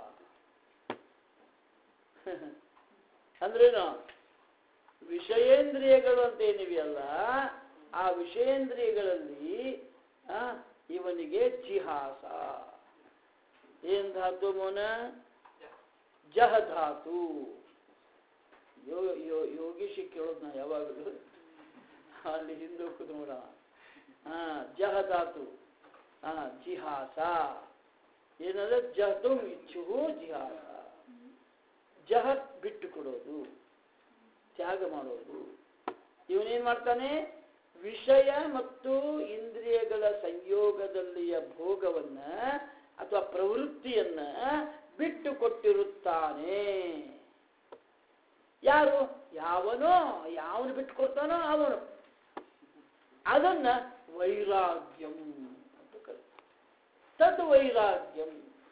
ಅಂದ್ರೇನು ವಿಷಯೇಂದ್ರಿಯಗಳು ಅಂತ ಏನಿವೆಯಲ್ಲ ಆ ವಿಷಯೇಂದ್ರಿಯಗಳಲ್ಲಿ ಆ, ಇವನಿಗೆ ಜಿಹಾಸ ಏನ್ ಧಾತು ಮೋನ ಜಹ ಧಾತು ಯೋ ಯೋ ಯೋಗೀಶಿ ಕೇಳೋದು ನಾ ಯಾವಾಗಲೂ ಅಲ್ಲಿ ಹಿಂದೆ ಹೋಗುದು ನೋಡ ಹಾ ಜಹ ಧಾತು ಹಾ ಜಿಹಾಸ ಏನಂದ್ರೆ ಜಹತು ಇಚ್ಛು ಜಿಹಾಸ ಜಹ ಬಿಟ್ಟು ಕೊಡೋದು ತ್ಯಾಗ ಮಾಡೋದು ಇವನೇನ್ ಮಾಡ್ತಾನೆ ವಿಷಯ ಮತ್ತು ಇಂದ್ರಿಯಗಳ ಸಂಯೋಗದಲ್ಲಿಯ ಭೋಗವನ್ನ ಅಥವಾ ಪ್ರವೃತ್ತಿಯನ್ನ ಬಿಟ್ಟು ಕೊಟ್ಟಿರುತ್ತಾನೆ ಯಾರು ಯಾವನೋ ಯಾವನು ಬಿಟ್ಟು ಕೊಡ್ತಾನೋ ಅವನು ಅದನ್ನ ವೈರಾಗ್ಯಂ ಅಂತ ಕರೀತಾರೆ ತದ್ ವೈರಾಗ್ಯಂ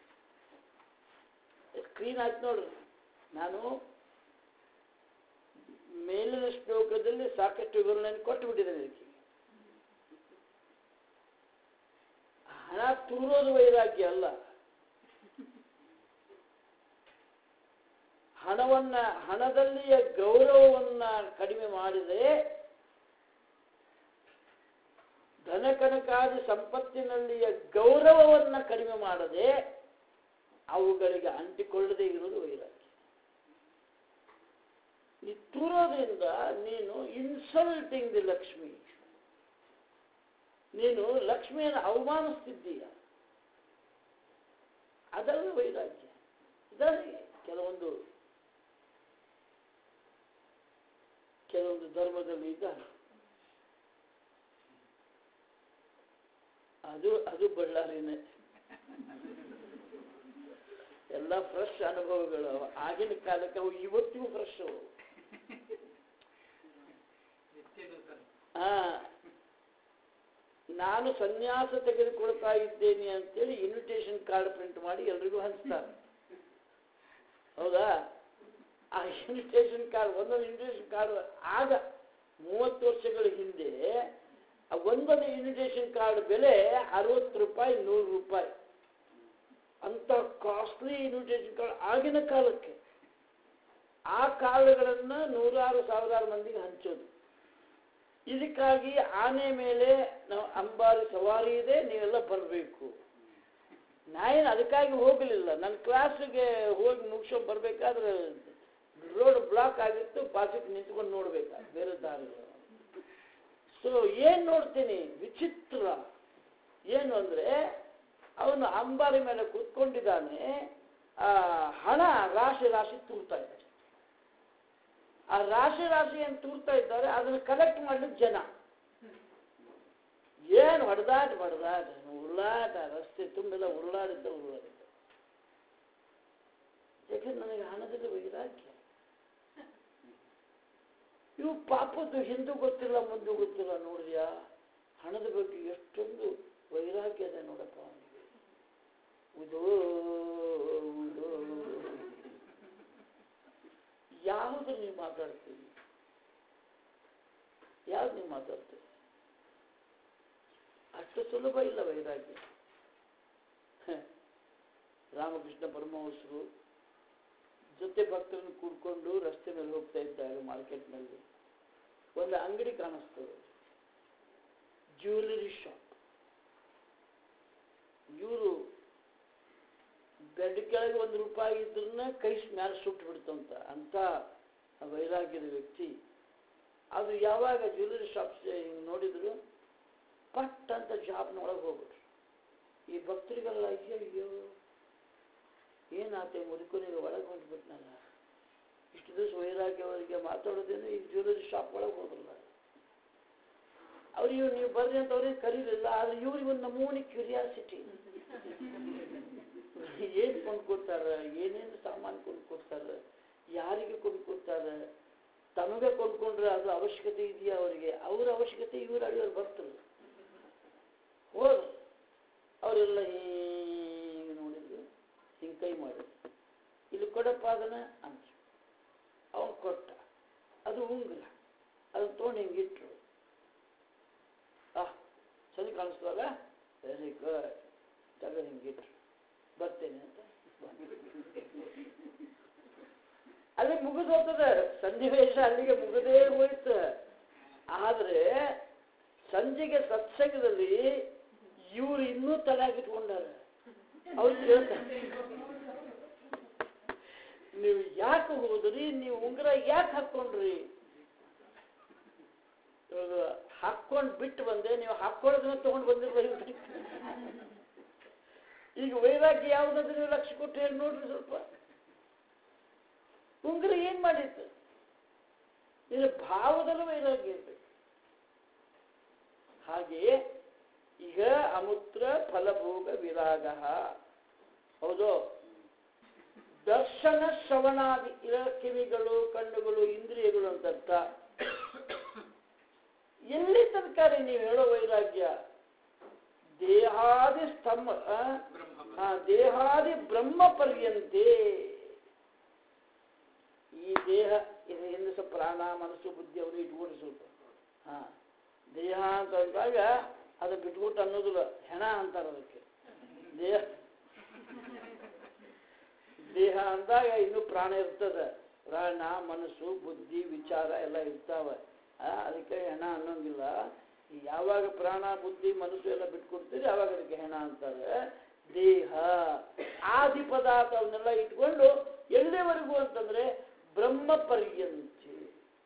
ಸ್ಕ್ರೀನ್ ಆಯ್ತು ನೋಡ್ರಿ ನಾನು ಮೇಲಿನ ಶ್ಲೋಕದಲ್ಲಿ ಸಾಕಷ್ಟು ವಿವರಣೆಯನ್ನು ಕೊಟ್ಟು ಬಿಟ್ಟಿದ್ದೇನೆ ಇದಕ್ಕೆ ಹಣ ತೂರೋದು ವೈರಾಗ್ಯ ಅಲ್ಲ ಹಣವನ್ನ ಹಣದಲ್ಲಿಯ ಗೌರವವನ್ನ ಕಡಿಮೆ ಮಾಡಿದರೆ ಧನಕನಕಾದಿ ಸಂಪತ್ತಿನಲ್ಲಿಯ ಗೌರವವನ್ನ ಕಡಿಮೆ ಮಾಡದೆ ಅವುಗಳಿಗೆ ಅಂಟಿಕೊಳ್ಳದೆ ಇರುವುದು ವೈರಾಗ್ಯ ನೀ ತೂರೋದ್ರಿಂದ ನೀನು ಇನ್ಸಲ್ಟಿಂಗ್ ದಿ ಲಕ್ಷ್ಮಿ ನೀನು ಲಕ್ಷ್ಮಿಯನ್ನು ಅವಮಾನಿಸ್ತಿದ್ದೀಯ ಅದಲ್ಲ ವೈರಾಗ್ಯ ಇದಾರೆ ಕೆಲವೊಂದು ಕೆಲವೊಂದು ಧರ್ಮದಲ್ಲಿ ಇದ್ದಾನೆ ಅದು ಅದು ಬಳ್ಳಾರಿನೇ ಎಲ್ಲ ಫ್ರೆಶ್ ಅನುಭವಗಳು ಅವ. ಆಗಿನ ಕಾಲಕ್ಕೆ ಅವು ಇವತ್ತಿಗೂ ಫ್ರೆಶ್ ಅವು ಹಾ ನಾನು ಸನ್ಯಾಸ ತೆಗೆದುಕೊಳ್ತಾ ಇದ್ದೇನೆ ಅಂತೇಳಿ ಇನ್ವಿಟೇಷನ್ ಕಾರ್ಡ್ ಪ್ರಿಂಟ್ ಮಾಡಿ ಎಲ್ರಿಗೂ ಹಂಚ್ತಾರೆ ಹೌದಾ ಆ ಇನ್ವಿಟೇಷನ್ ಕಾರ್ಡ್ ಒಂದೊಂದು ಇನ್ವಿಟೇಷನ್ ಕಾರ್ಡ್ ಆಗ ಮೂವತ್ತು ವರ್ಷಗಳ ಹಿಂದೆ ಆ ಒಂದೊಂದು ಇನ್ವಿಟೇಷನ್ ಕಾರ್ಡ್ ಬೆಲೆ ಅರವತ್ತು ರೂಪಾಯಿ ನೂರು ರೂಪಾಯಿ ಅಂತ ಕಾಸ್ಟ್ಲಿ ಇನ್ವಿಟೇಷನ್ ಕಾರ್ಡ್ ಆಗಿನ ಕಾಲಕ್ಕೆ ಆ ಕಾರ್ಡ್ಗಳನ್ನು ನೂರಾರು ಸಾವಿರಾರು ಮಂದಿಗೆ ಹಂಚೋದು ಇದಕ್ಕಾಗಿ ಆನೆ ಮೇಲೆ ನಾವು ಅಂಬಾರಿ ಸವಾರಿ ಇದೆ ನೀವೆಲ್ಲ ಬರಬೇಕು ನಾ ಏನು ಅದಕ್ಕಾಗಿ ಹೋಗಲಿಲ್ಲ ನನ್ನ ಕ್ಲಾಸಿಗೆ ಹೋಗಿ ಮುಗಿಸ್ಕೊಂಡು ಬರಬೇಕಾದ್ರೆ ರೋಡ್ ಬ್ಲಾಕ್ ಆಗಿತ್ತು ಬಾಸಿಗೆ ನಿಂತ್ಕೊಂಡು ನೋಡ್ಬೇಕಾ ಬೇರೆ ದಾರಿಗಳು ಸೊ ಏನು ನೋಡ್ತೀನಿ ವಿಚಿತ್ರ ಏನು ಅಂದರೆ ಅವನು ಅಂಬಾರಿ ಮೇಲೆ ಕೂತ್ಕೊಂಡಿದ್ದಾನೆ ಆ ಹಣ ರಾಶಿ ರಾಶಿ ತೂರ್ತಾ ಇದ್ದಾನೆ ಆ ರಾಶಿ ರಾಶಿ ಏನು ತೂರ್ತಾ ಇದ್ದಾರೆ ಅದನ್ನು ಕಲೆಕ್ಟ್ ಮಾಡ್ಲಿಕ್ಕೆ ಜನ ಏನು ಹೊಡೆದಾಟ ಹೊಡೆದಾಟ ಉರುಳಾಟ ರಸ್ತೆ ತುಂಬೆಲ್ಲ ಉರುಳಾಡಿದ್ದ ಉರುಳಾಡಿದ್ದ ಯಾಕಂದ್ರೆ ನನಗೆ ಹಣದಲ್ಲಿ ವೈರಾಗ್ಯ ಇವು ಪಾಪದ್ದು ಹಿಂದೂ ಗೊತ್ತಿಲ್ಲ ಮುಂದೆ ಗೊತ್ತಿಲ್ಲ ನೋಡಿದ್ಯಾ ಹಣದ ಬಗ್ಗೆ ಎಷ್ಟೊಂದು ವೈರಾಗ್ಯ ಇದೆ ನೋಡಪ್ಪ ಅವನಿಗೆ ಉದೋ ಉದೋ ಯಾವುದು ನೀವು ಮಾತಾಡ್ತೀವಿ ಯಾವ್ದು ನೀವು ಮಾತಾಡ್ತೀವಿ ಅಷ್ಟು ಸುಲಭ ಇಲ್ಲ ವೈರಾಗ್ಯ ಹ. ರಾಮಕೃಷ್ಣ ಪರಮಹಂಸರು ಜೊತೆ ಭಕ್ತರನ್ನು ಕೂಡ್ಕೊಂಡು ರಸ್ತೆ ಮೇಲೆ ಹೋಗ್ತಾ ಇದ್ದಾಗ ಮಾರ್ಕೆಟ್ನಲ್ಲಿ ಒಂದು ಅಂಗಡಿ ಕಾಣಿಸ್ತದೆ ಜ್ಯುವೆಲರಿ ಶಾಪ್ ಇವರು ಬೆಡ್ ಕೆಳಗೆ ಒಂದು ರೂಪಾಯಿ ಇದ್ರನ್ನ ಕೈ ಮ್ಯಾಲೆ ಸುಟ್ಟು ಬಿಡ್ತಂತ ಅಂತ ವೈರಾಗ್ಯದ ವ್ಯಕ್ತಿ ಅದು ಯಾವಾಗ ಜ್ಯುವೆಲರಿ ಶಾಪ್ಸ್ ಹಿಂಗೆ ನೋಡಿದ್ರು ಪಟ್ ಅಂತ ಜಾಬ್ನೊಳಗೆ ಹೋಗ್ಬಿಟ್ರು ಈ ಭಕ್ತರಿಗೆಲ್ಲ ಅಯ್ಯೋ ಅಯ್ಯೋ ಏನಾತೆ ಮುದುಕನಿಗೆ ಒಳಗೆ ಹೊಂಟ್ಬಿಟ್ನಲ್ಲ ಇಷ್ಟು ದಿವಸ ವೈರಾಗ್ಯವರಿಗೆ ಮಾತಾಡೋದೇನು ಈ ಜ್ಯುವೆಲರಿ ಶಾಪ್ ಒಳಗೆ ಹೋದ್ರಲ್ಲ ಅವ್ರಿಗೆ ನೀವು ಬರ್ರಿ ಅಂತ ಅವ್ರಿಗೆ ಕರೀಲಿಲ್ಲ ಆದ್ರೆ ಇವ್ರಿಗೆ ಒಂದು ನಮೂನಿ ಕ್ಯೂರಿಯಾಸಿಟಿ ಏನ್ ಕೊಂಡ್ಕೊಡ್ತಾರ ಏನೇನು ಸಾಮಾನು ಕೊಂಡ್ಕೊಡ್ತಾರ ಯಾರಿಗೆ ಕೊಂಡ್ಕೊಡ್ತಾರ ತಮಗೆ ಕೊಂಡ್ಕೊಂಡ್ರೆ ಅದು ಅವಶ್ಯಕತೆ ಇದೆಯಾ ಅವರಿಗೆ ಅವ್ರ ಅವಶ್ಯಕತೆ ಇವ್ರ ಅಡಿಯವ್ರು ಬರ್ತಾರೆ ಹೋದ್ರು ಅವರೆಲ್ಲ ಹೀಗೆ ನೋಡಿದ್ರು ಹಿಂಗೆ ಕೈ ಮಾಡಿದ್ರು ಇಲ್ಲಿ ಕೊಡಪ್ಪ ಅದನ್ನ ಅಂತ ಅವನು ಕೊಟ್ಟ ಅದು ಉಂಗುರ ಅದು ತೊಗೊಂಡು ಹಿಂಗೆ ಇಟ್ರು ಆ ಸರಿ ಕಾಣಿಸ್ತಲ್ಲ ವೆರಿ ಗುಡ್ ತೆಗೆದು ಹಿಂಗೆ ಇಟ್ರು ಬರ್ತೇನೆ ಅಂತ ಅಲ್ಲಿ ಮುಗಿದು ಹೋಗ್ತದೆ ಸನ್ನಿವೇಶ ಅಲ್ಲಿಗೆ ಮುಗದೇ ಹೋಯ್ತು ಆದ್ರೆ ಸಂಜೆಗೆ ಸತ್ಸಂಗದಲ್ಲಿ ಇವ್ರು ಇನ್ನೂ ತಲೆಯಾಗಿಟ್ಕೊಂಡಾರ ಅವ್ರು ಕೇಳ್ತಾರೆ ನೀವು ಯಾಕೆ ಹೋದ್ರಿ ನೀವು ಉಂಗುರ ಯಾಕೆ ಹಾಕ್ಕೊಂಡ್ರಿ ಇವಾಗ ಹಾಕ್ಕೊಂಡು ಬಿಟ್ಟು ಬಂದೆ ನೀವು ಹಾಕ್ಕೊಳ್ಳೋದನ್ನ ತಗೊಂಡು ಬಂದಿರ್ಬೋದು ಈಗ ವೈರಾಗ್ಯ ಯಾವುದಾದ್ರೂ ನೀವು ಲಕ್ಷ ಕೊಟ್ಟು ಹೇಳಿ ನೋಡ್ರಿ ಸ್ವಲ್ಪ ಉಂಗುರ ಏನ್ ಮಾಡಿತ್ತು ಇದು ಭಾವದಲ್ಲೂ ವೈರಾಗ್ಯ ಇರ್ಬೇಕು ಹಾಗೆಯೇ ಈಗ ಅಮೂತ್ರ ಫಲಭೋಗ ವಿರಾಗ ಹೌದು ದರ್ಶನ ಶ್ರವಣಾದಿ ಇರ ಕಿವಿಗಳು ಕಣ್ಣುಗಳು ಇಂದ್ರಿಯಗಳು ಅಂತ ಅರ್ಥ ಎಲ್ಲಿ ತನಕ ರೀ ನೀವು ಹೇಳೋ ವೈರಾಗ್ಯ ದೇಹಾದಿ ಸ್ತಂಭ ಆ? ಆ, ದೇಹಾದಿ ಬ್ರಹ್ಮ ಪರ್ಯಂತೆ ಈ ದೇಹ ಇದು ಹಿಂದೆ ಸ್ವಲ್ಪ ಪ್ರಾಣ ಮನಸ್ಸು ಬುದ್ಧಿ ಅವರು ಇಟ್ಕೊಂಡು ಸ್ವಲ್ಪ ಹಾ ದೇಹ ಅಂತ ಅಂದಾಗ ಅದು ಬಿಟ್ಬಿಟ್ಟು ಅನ್ನೋದಿಲ್ಲ ಹೆಣ ಅಂತಾರೆ ಅದಕ್ಕೆ ದೇಹ ದೇಹ ಅಂದಾಗ ಇನ್ನೂ ಪ್ರಾಣ ಇರ್ತದೆ ಪ್ರಾಣ ಮನಸ್ಸು ಬುದ್ಧಿ ವಿಚಾರ ಎಲ್ಲ ಇರ್ತಾವೆ ಆ, ಅದಕ್ಕೆ ಹೆಣ ಅನ್ನೋಂಗಿಲ್ಲ ಯಾವಾಗ ಪ್ರಾಣ ಬುದ್ಧಿ ಮನಸ್ಸು ಎಲ್ಲ ಬಿಟ್ಕೊಡ್ತೀರಿ ಅವಾಗ ಅದಕ್ಕೆ ಹೆಣ ಅಂತಾರೆ ದೇಹ ಆದಿ ಪದಾರ್ಥ ಅವನ್ನೆಲ್ಲ ಇಟ್ಕೊಂಡು ಎಲ್ಲಿವರೆಗೂ ಅಂತಂದ್ರೆ ಬ್ರಹ್ಮ ಪರ್ಯಂತೆ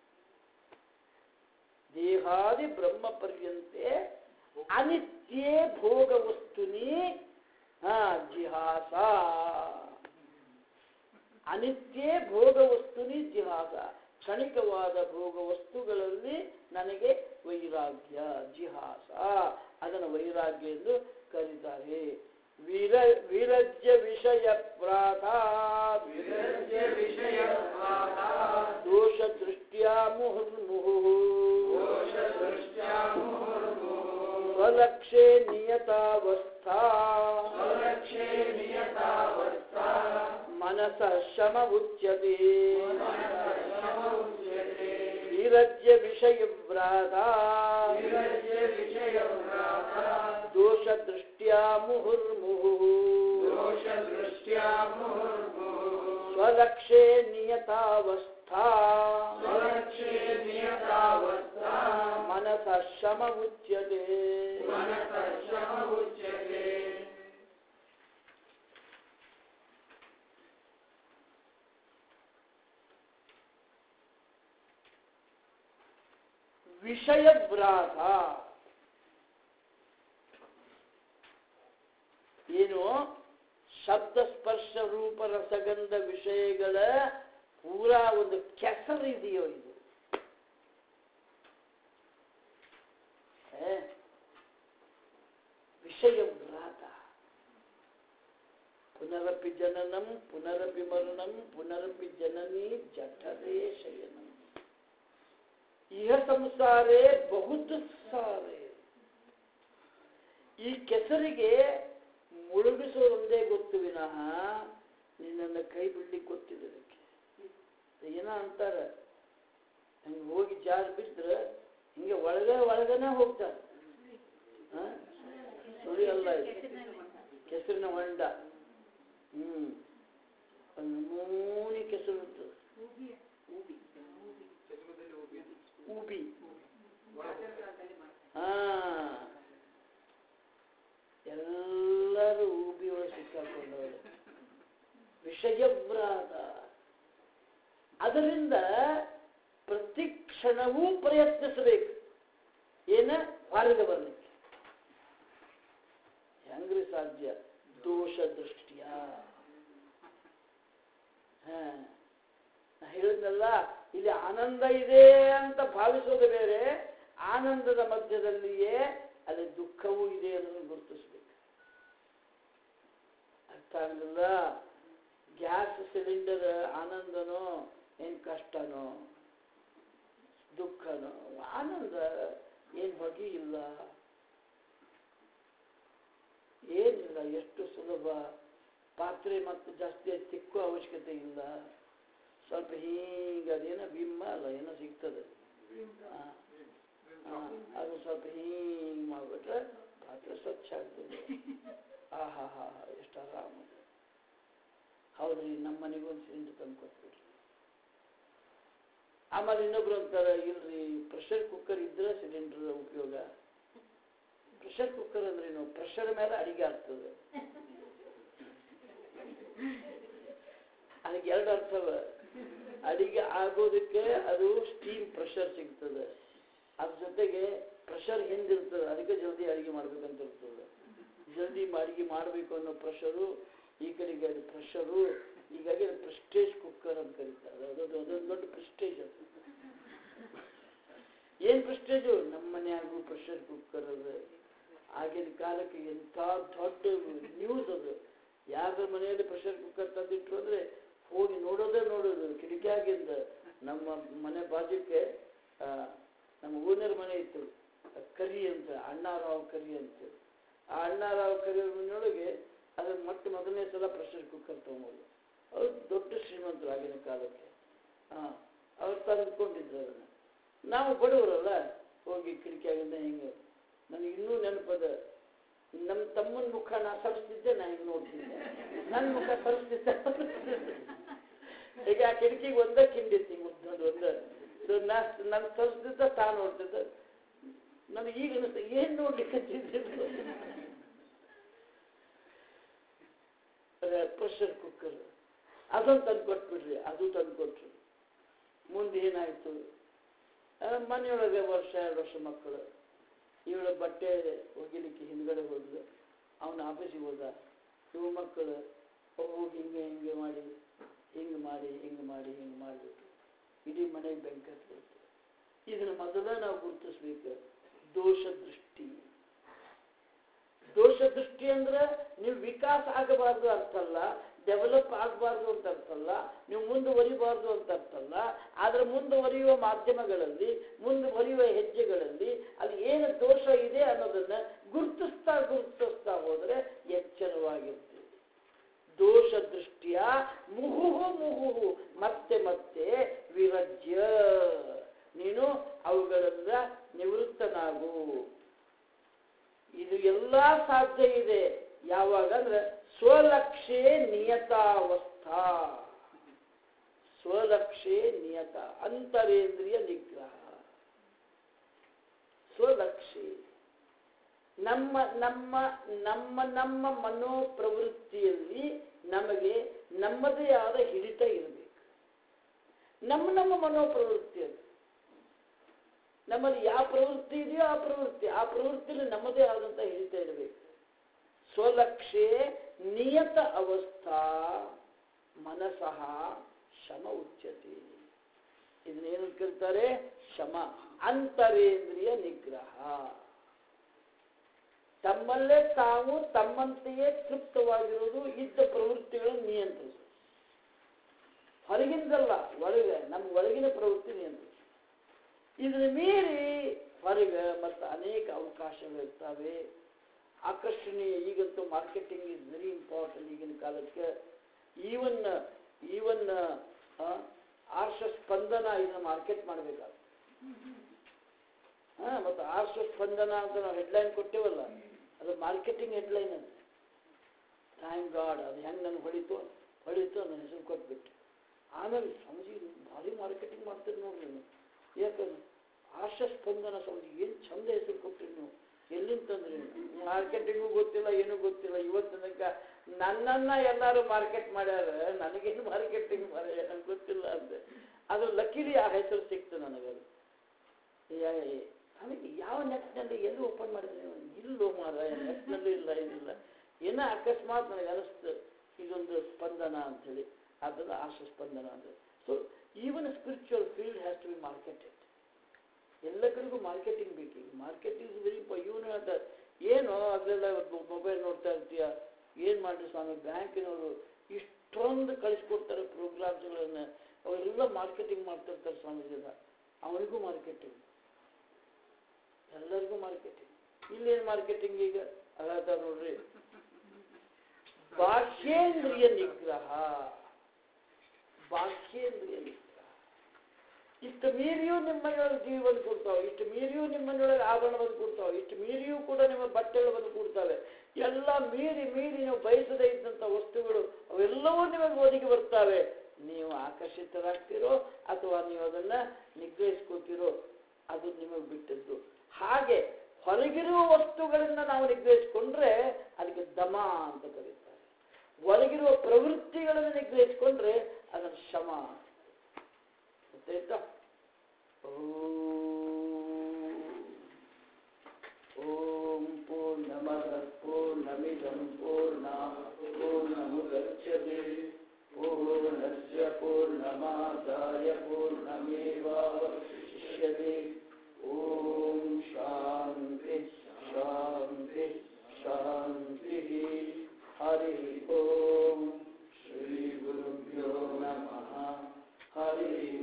ದೇಹಾದಿ ಬ್ರಹ್ಮ ಪರ್ಯಂತೆ ಅನಿತ್ಯೇ ಭೋಗ ವಸ್ತುನಿ ಹಾ ಜಿಹಾಸ ಅನಿತ್ಯೇ ಭೋಗ ವಸ್ತುನಿ ಜಿಹಾಸ ಕ್ಷಣಿಕವಾದ ಭೋಗ ವಸ್ತುಗಳಲ್ಲಿ ನನಗೆ ವೈರಾಗ್ಯ ಜಿಹಾಸ ಅದನ್ನು ವೈರಾಗ್ಯ ಎಂದು ಕರೀತಾರೆ ವೀರ ವೀರಜ್ಯ ವಿಷಯ ಪ್ರಾತಾತ್ ವಿರಜ್ಯ ವಿಷಯವಾದಾತ್ ದೋಷ ದೃಷ್ಟ್ಯಾ ಮುಹುರ್ಮುಹು ದೋಷದೃಷ್ಟ್ಯಾ ಮುಹುರ್ಮುಹುಃ ಸ್ವಲಕ್ಷೇ ನಿಯತಾವಸ್ಥಾ ಸ್ವಲಕ್ಷೇ ನಿಯತಾವಸ್ಥಾ ಮನಸ ಶಮ ಉಚ್ಯತೆ ಸಮುಚ್ಯತೆ ವೀರಜ್ಯ ವಿಷಯ ವ್ರಾತಾ ವಿರಜ್ಯ ವಿಷಯವ್ರಾತಾತ್ ದೋಷ ದೃಷ್ಟ್ಯಾ ಮುಹುರ್ಮುಹು ದೋಷದೃಷ್ಟ್ಯಾ ಮುಹುರ್ಮುಹುಃ ಸ್ವಲಕ್ಷೇ ನಿಯತಾವಸ್ಥಾ ಸ್ವಲಕ್ಷೇ ನಿಯತಾವಸ್ಥಾ ಮನಸ ಶಮ ಉಚ್ಯತೆ ಮನಸಃ ಸಮುಚ್ಯತೆ ವಿಷಯ ವ್ರಾತ ಏನು ಶಬ್ದ ಸ್ಪರ್ಶ ರೂಪ ರಸಗಂಧ ವಿಷಯಗಳ ಪೂರಾ ಒಂದು ಕೆಸರಿದೆಯೋ ಇದು ಏ? ವಿಷಯ ವ್ರಾತ ಪುನರಪಿ ಜನನಂ ಪುನರಪಿ ಮರಣಂ ಪುನರಪಿ ಜನನಿ ಜಠರೇ ಶಯನಂ ಇಹ ಸಂಸಾರೇ ಬಹುತ್ ಸಾರೇ ಈ ಕೆಸರಿಗೆ ಮುಳುಗಿಸೋದು ಒಂದೇ ಗೊತ್ತು ವಿನಃ ನಿನ್ನನ್ನು ಕೈ ಬಿಡ್ಲಿಕ್ಕೆ ಗೊತ್ತಿಲ್ಲ ಇದಕ್ಕೆ ಏನೋ ಅಂತಾರೆ ಹಂಗೆ ಹೋಗಿ ಜಾರ್ ಬಿದ್ರೆ ಹಿಂಗೆ ಒಳಗ ಒಳಗನೆ ಹೋಗ್ತಾರೆ ಆ? ಸುಳಿ ಅಲ್ಲ ಇದು ಕೆಸರಿನ ಹೊಂಡ ಹ್ಮ್ ಒಂದು ನಮೂನಿ ಕೆಸರು ಇರ್ತದೆ ಊಬಿ ಹಾ ಎಲ್ಲರೂ ಊಬಿ ಒಳಗೆ ಸಿಕ್ಕಾಕೊಂಡವರು ವಿಷಯವ್ರಾತ ಅದರಿಂದ ಪ್ರತಿ ಕ್ಷಣವೂ ಪ್ರಯತ್ನಿಸಬೇಕು ಏನ ಹೊರಗೆ ಬರಲಿಕ್ಕೆ ಹೆಂಗ್ರಿ ಸಾಧ್ಯ ದೋಷ ದೃಷ್ಟಿಯ ಹಾ ನಾ ಹೇಳಿದ್ನಲ್ಲ ಇಲ್ಲಿ ಆನಂದ ಇದೆ ಅಂತ ಭಾವಿಸೋದು ಬೇರೆ ಆನಂದದ ಮಧ್ಯದಲ್ಲಿಯೇ ಅಲ್ಲಿ ದುಃಖವೂ ಇದೆ ಅನ್ನೋದನ್ನು ಗುರುತಿಸ್ಬೇಕು ಅರ್ಥ ಆಗಲಿಲ್ಲ ಗ್ಯಾಸ್ ಸಿಲಿಂಡರ್ ಆನಂದನೋ ಏನ್ ಕಷ್ಟನೋ ದುಃಖನೋ ಆನಂದ ಏನ್ ಹೊಗೆ ಇಲ್ಲ ಏನಿಲ್ಲ ಎಷ್ಟು ಸುಲಭ ಪಾತ್ರೆ ಮತ್ತು ಜಾಸ್ತಿ ತಿಕ್ಕೋ ಅವಶ್ಯಕತೆ ಇಲ್ಲ ಸ್ವಲ್ಪ ಹೀಗೆ ಅದೇನೋ ಬಿಮ್ಮ ಅಲ್ಲ ಏನೋ ಸಿಗ್ತದೆ ಆ, ಆ, ಅದು ಸ್ವಲ್ಪ ಹೀಗೆ ಮಾಡಿಬಿಟ್ರೆ ಪಾತ್ರೆ ಸ್ವಚ್ಛ ಆಗ್ತದೆ ಆ ಹಾ ಹಾ ಹಾ ಎಷ್ಟು ಆರಾಮ ಹೌದ್ರಿ ನಮ್ಮ ಮನೆಗೂ ಒಂದು ಸಿಲಿಂಡರ್ ತಂದು ಕೊಟ್ಬಿಡ್ರಿ ಆಮೇಲೆ ಇನ್ನೊಬ್ರು ಅಂತಾರೆ ಇಲ್ರಿ ಪ್ರೆಷರ್ ಕುಕ್ಕರ್ ಇದ್ರೆ ಸಿಲಿಂಡರ್ ಉಪಯೋಗ ಪ್ರೆಷರ್ ಕುಕ್ಕರ್ ಅಂದ್ರೆ ಏನು ಪ್ರೆಷರ್ ಮೇಲೆ ಅಡಿಗೆ ಆಗ್ತದೆ ಅದಕ್ಕೆ ಎರಡು ಅರ್ಥವ ಅಡಿಗೆ ಆಗೋದಕ್ಕೆ ಅದು ಸ್ಟೀಮ್ ಪ್ರೆಷರ್ ಸಿಗ್ತದೆ ಅದ್ರ ಜೊತೆಗೆ ಪ್ರೆಷರ್ ಹಿಂದಿರ್ತದೆ ಅದಕ್ಕೆ ಜಲ್ದಿ ಅಡಿಗೆ ಮಾಡ್ಬೇಕಂತ ಇರ್ತದೆ ಜಲ್ದಿ ಅಡಿಗೆ ಮಾಡಬೇಕು ಅನ್ನೋ ಪ್ರೆಷರು ಈ ಕಡೆಗೆ ಅದು ಪ್ರೆಷರು ಹೀಗಾಗಿ ಅದು ಪ್ರೆಸ್ಟೇಜ್ ಕುಕ್ಕರ್ ಅಂತ ಕರೀತಾರೆ ಅದು ಅದು- ಅದೊಂದು ದೊಡ್ಡ ಪ್ರೆಸ್ಟೇಜ್ ಅದು ಏನ್ ಪ್ರೆಸ್ಟೇಜು ನಮ್ಮ ಮನೆಯಾಗೂ ಪ್ರೆಷರ್ ಕುಕ್ಕರ್ ಅದು ಆಗಿನ ಕಾಲಕ್ಕೆ ಎಂಥ ದೊಡ್ಡ ನ್ಯೂಸ್ ಅದು ಯಾರ ಮನೆಯಲ್ಲಿ ಪ್ರೆಷರ್ ಕುಕ್ಕರ್ ತಂದಿಟ್ರು ಅಂದ್ರೆ ಹೋಗಿ ನೋಡೋದೇ ನೋಡೋದು ಕಿಟಕಿಯಾಗಿಂದ ನಮ್ಮ ಮನೆ ಬಾಜುಕ್ಕೆ ಆ, ನಮ್ಮ ಓನರ್ ಮನೆ ಇತ್ತು ಕರಿ ಅಂತ ಅಣ್ಣಾರಾವ್ ಕರಿ ಅಂತ ಆ ಅಣ್ಣಾರಾವ್ ಕರಿ ಮನೆಯೊಳಗೆ ಅದ್ರ ಮೊಟ್ಟ ಮೊದಲನೇ ಸಲ ಪ್ರೆಷರ್ ಕುಕ್ಕರ್ ತಗೊಂಡು ಅವ್ರು ದೊಡ್ಡ ಶ್ರೀಮಂತರು ಆಗಿನ ಕಾಲಕ್ಕೆ ಹಾ ಅವ್ರು ತಂದುಕೊಂಡಿದ್ರು ಅದನ್ನ ನಾವು ಬಡವರಲ್ಲ ಹೋಗಿ ಕಿಟಕಿಯಾಗಿಂದ ಹಿಂಗೆ ನನಗೆ ಇನ್ನೂ ನೆನಪದ ನಮ್ಮ ತಮ್ಮನ ಮುಖ ನಾ ಸರಿಸ್ತಿದ್ದೆ ನಾ ಹಿಂಗೆ ನೋಡ್ತಿದ್ದೆ ನನ್ನ ಮುಖ ಸರಿಸ್ತಿದ್ದೆ ಈಗ ಆ ಕಿಟಕಿಗೆ ಒಂದೇ ಕಿಂಡಿತ್ತು ಹಿಂಗೆ ಉದ್ದೊಂದು ಒಂದೇ ಸೊ ನಾ ನನ್ನ ಸರಿಸ್ತಿದ್ದ ತಾ ನೋಡ್ತಿದ್ದೆ ನನಗೆ ಈಗ ಅನಿಸ್ತು ಏನು ನೋಡ್ಲಿಕ್ಕೆ ಪ್ರೆಷರ್ ಕುಕ್ಕರ್ ಅದೊಂದು ತಂದು ಕೊಟ್ಬಿಡ್ರಿ ಅದು ತಂದು ಕೊಟ್ರು ಮುಂದೆ ಏನಾಯ್ತು ಆ, ಮನೆಯೊಳಗೆ ವರ್ಷ ಎರಡು ವರ್ಷ ಮಕ್ಕಳು ಇವಳ ಬಟ್ಟೆ ಒಗಿಲಿಕ್ಕೆ ಹಿಂದ್ಗಡೆ ಹೋದ್ಲು ಅವನ ಆಫೀಸಿಗೆ ಹೋದ ಇವು ಮಕ್ಕಳು ಹೋಗಿ ಹಿಂಗೆ ಹಿಂಗೆ ಮಾಡಿ ಹಿಂಗೆ ಮಾಡಿ ಹಿಂಗೆ ಮಾಡಿ ಹಿಂಗೆ ಮಾಡಿಬಿಟ್ಟು ಇಡೀ ಮನೆ ಬೆಂಕಿ ಹತ್ಬಿಡುತ್ತೆ ಇದನ್ನು ಮೊದಲ ನಾವು ಗುರುತಿಸ್ಬೇಕು ದೋಷ ದೃಷ್ಟಿ ದೋಷ ದೃಷ್ಟಿ ಅಂದ್ರೆ ನೀವು ವಿಕಾಸ ಆಗಬಾರ್ದು ಅರ್ಥ ಅಲ್ಲ ಡೆವಲಪ್ ಆಗಬಾರ್ದು ಅಂತ ಅರ್ಥ ಅಲ್ಲ ನೀವು ಮುಂದುವರಿಬಾರ್ದು ಅಂತ ಅರ್ಥ ಅಲ್ಲ ಆದರೆ ಮುಂದುವರಿಯುವ ಮಾಧ್ಯಮಗಳಲ್ಲಿ ಮುಂದುವರಿಯುವ ಹೆಜ್ಜೆಗಳಲ್ಲಿ ಅಲ್ಲಿ ಏನು ದೋಷ ಇದೆ ಅನ್ನೋದನ್ನ ಗುರುತಿಸ್ತಾ ಗುರುತಿಸ್ತಾ ಹೋದರೆ ಎಚ್ಚರವಾಗಿರ್ತೀವಿ ದೋಷ ದೃಷ್ಟಿಯ ಮುಹುಹು ಮುಹುಹು ಮತ್ತೆ ಮತ್ತೆ ವಿರಜ್ಯ ನೀನು ಅವುಗಳಿಂದ ನಿವೃತ್ತನಾಗು ಇದು ಎಲ್ಲ ಸಾಧ್ಯ ಇದೆ ಯಾವಾಗ ಅಂದ್ರೆ ಸ್ವಲಕ್ಷೇ ನಿಯತಾವಸ್ಥಾ ಸ್ವಲಕ್ಷೇ ನಿಯತ ಅಂತರೇಂದ್ರಿಯ ನಿಗ್ರಹ ಸ್ವಲಕ್ಷೇ ನಮ್ಮ ನಮ್ಮ ನಮ್ಮ ನಮ್ಮ ಮನೋಪ್ರವೃತ್ತಿಯಲ್ಲಿ ನಮಗೆ ನಮ್ಮದೇ ಆದ ಹಿಡಿತ ಇರಬೇಕು ನಮ್ಮ ನಮ್ಮ ಮನೋಪ್ರವೃತ್ತಿಯಲ್ಲಿ ನಮ್ಮಲ್ಲಿ ಯಾವ ಪ್ರವೃತ್ತಿ ಇದೆಯೋ ಆ ಪ್ರವೃತ್ತಿ ಆ ಪ್ರವೃತ್ತಿಯಲ್ಲಿ ನಮ್ಮದೇ ಆದಂಥ ಹಿಡಿತ ಇರಬೇಕು ಸ್ವಲಕ್ಷೇ ನಿಯತ ಅವಸ್ಥಾ ಮನಸಃ ಶಮ ಉಚ್ಯತೆ ಇದನ್ನೇನು ಕೇಳ್ತಾರೆ ಶಮ ಅಂತರೇಂದ್ರಿಯ ನಿಗ್ರಹ ತಮ್ಮಲ್ಲೇ ತಾವು ತಮ್ಮಂತೆಯೇ ತೃಪ್ತವಾಗಿರುವುದು ಇದ್ದ ಪ್ರವೃತ್ತಿಗಳನ್ನು ನಿಯಂತ್ರಿಸು ಹೊರಗಿಂದಲ್ಲ ಒಳಗೆ ನಮ್ಮ ಒಳಗಿನ ಪ್ರವೃತ್ತಿ ನಿಯಂತ್ರಿಸು ಇದನ್ನ ಮೀರಿ ಹೊರಗೆ ಮತ್ತು ಅನೇಕ ಅವಕಾಶಗಳಿರ್ತವೆ ಆಕರ್ಷಣೀಯ ಈಗಂತೂ ಮಾರ್ಕೆಟಿಂಗ್ ಇಸ್ ವೆರಿ ಇಂಪಾರ್ಟೆಂಟ್ ಈಗಿನ ಕಾಲಕ್ಕೆ ಈವನ್ ಈವನ್ ಆರ್ಷ ಸ್ಪಂದನ ಇದನ್ನ ಮಾರ್ಕೆಟ್ ಮಾಡಬೇಕಾಗ್ತದೆ ಹಾ ಮತ್ತು ಆರ್ಷ ಸ್ಪಂದನ ಅಂತ ನಾವು ಹೆಡ್ಲೈನ್ ಕೊಟ್ಟೇವಲ್ಲ ಅದು ಮಾರ್ಕೆಟಿಂಗ್ ಹೆಡ್ಲೈನ್ ಅದು ಥ್ಯಾಂಕ್ ಗಾಡ್ ಅದು ಹೆಂಗೆ ನನಗೆ ಹೊಳಿತು ಹೊಳಿತು ನನ್ನ ಹೆಸರು ಕೊಟ್ಬಿಟ್ಟು ಆಮೇಲೆ ಸ್ವಾಮೀಜಿ ಭಾರಿ ಮಾರ್ಕೆಟಿಂಗ್ ಮಾಡ್ತೀರಿ ನೋಡ್ರಿ ನೀವು ಯಾಕಂದ್ರೆ ಆರ್ಷ ಸ್ಪಂದನ ಸ್ವಾಮೀಜಿ ಏನು ಚಂದ ಹೆಸರು ಕೊಟ್ಟಿರಿ ನೀವು ಎಲ್ಲಿಂದ ತಂದ್ರಿ ಮಾರ್ಕೆಟಿಂಗು ಗೊತ್ತಿಲ್ಲ ಏನೂ ಗೊತ್ತಿಲ್ಲ ಇವತ್ತು ತನಕ ನನ್ನನ್ನ ಎಲ್ಲರೂ ಮಾರ್ಕೆಟ್ ಮಾಡ್ಯಾರ ನನಗೇನು ಮಾರ್ಕೆಟಿಂಗ್ ಮಾಡ್ಯಾರ ನನಗೆ ಗೊತ್ತಿಲ್ಲ ಅಂತೆ ಅದು ಲಕ್ಕಿಲಿ ಆ ಹೆಸರು ಸಿಕ್ತು ನನಗದು ಯಾ- ಆಮೇಲೆ ಯಾವ ನೆಟ್ನಲ್ಲಿ ಎಲ್ಲಿ ಓಪನ್ ಮಾಡಿದ್ರೆ ನೀವು ಇಲ್ಲೋ ಮಾರ ನೆಟ್ನಲ್ಲೂ ಇಲ್ಲ ಏನಿಲ್ಲ ಏನೋ ಅಕಸ್ಮಾತ್ ನನಗೆ ಅನಿಸ್ತು ಇದೊಂದು ಸ್ಪಂದನ ಅಂಥೇಳಿ ಅದನ್ನು ಆಶ ಸ್ಪಂದನ ಅಂತ so even spiritual field has to be marketed ಎಲ್ಲ ಕಡೆಗೂ ಮಾರ್ಕೆಟಿಂಗ್ ಬೇಕು ಈಗ ಮಾರ್ಕೆಟ್ ಇಸ್ ವೆರಿ ಇವನು ಹೇಳ್ತಾರೆ ಏನು ಅದೆಲ್ಲ ಮೊಬೈಲ್ ನೋಡ್ತಾ ಇರ್ತೀಯ ಏನು ಮಾಡ್ರಿ ಸ್ವಾಮಿ ಬ್ಯಾಂಕಿನವರು ಇಷ್ಟೊಂದು ಕಳಿಸ್ಕೊಡ್ತಾರೆ ಪ್ರೋಗ್ರಾಮ್ಸ್ಗಳನ್ನು ಅವರೆಲ್ಲ ಮಾರ್ಕೆಟಿಂಗ್ ಮಾಡ್ತಿರ್ತಾರೆ ಸ್ವಾಮೀಜಿನ ಅವನಿಗೂ ಮಾರ್ಕೆಟಿಂಗ್ ಎಲ್ಲರಿಗೂ ಮಾರ್ಕೆಟಿಂಗ್ ಇಲ್ಲೇನು ಮಾರ್ಕೆಟಿಂಗ್ ಈಗ ಅಲ್ಲ ನೋಡ್ರಿ ಬಾಹ್ಯೇಂದ್ರಿಯ ನಿಗ್ರಹ ಬಾಹ್ಯೇಂದ್ರಿಯ ನಿಗ್ರಹ ಇಷ್ಟು ಮೀರಿಯೂ ನಿಮ್ಮ ಮನೆಯೊಳಗೆ ಜೀವ ಬಂದು ಕೂಡ್ತಾವೆ ಇಷ್ಟು ಮೀರಿಯೂ ನಿಮ್ಮ ಮನೆಯೊಳಗೆ ಆಭರಣ ಬಂದು ಕೂಡ್ತಾವೆ ಇಷ್ಟು ಮೀರಿಯೂ ಕೂಡ ನಿಮ್ಮ ಬಟ್ಟೆಗಳು ಬಂದು ಕೂಡ್ತಾವೆ ಎಲ್ಲ ಮೀರಿ ಮೀರಿ ನೀವು ಬಯಸದೇ ಇದ್ದಂಥ ವಸ್ತುಗಳು ಅವೆಲ್ಲವೂ ನಿಮಗೆ ಒದಗಿ ಬರ್ತಾವೆ ನೀವು ಆಕರ್ಷಿತರಾಗ್ತಿರೋ ಅಥವಾ ನೀವು ಅದನ್ನ ನಿಗ್ರಹಿಸ್ಕೋತಿರೋ ಅದು ನಿಮಗೆ ಬಿಟ್ಟದ್ದು ಹಾಗೆ ಹೊರಗಿರುವ ವಸ್ತುಗಳಿಂದ ನಾವು ನಿಗ್ರಹಿಸ್ಕೊಂಡ್ರೆ ಅದಕ್ಕೆ ದಮ ಅಂತ ಕರೀತಾರೆ ಒಳಗಿರುವ ಪ್ರವೃತ್ತಿಗಳನ್ನು ನಿಗ್ರಹಿಸ್ಕೊಂಡ್ರೆ ಅದನ್ನು ಶಮ ಗೊತ್ತಾಯ್ತಾ ಓಂ ಪೂರ್ಣಮದ ಪೂರ್ಣಮಿದಂ ಪೂರ್ಣ ಪೂರ್ಣಮುದಚ್ಯತೆ ಪೂರ್ಣಸ್ಯ ಪೂರ್ಣಮಾದಾಯ ಪೂರ್ಣಮೇವಾವಶಿಷ್ಯತೆ ಓಂ ಶಾಂತಿ ಶಾಂತಿ ಶಾಂತಿ ಹರಿ ಓಂ ಶ್ರೀ ಗುರುಭ್ಯೋ ನಮಃ ಹರಿ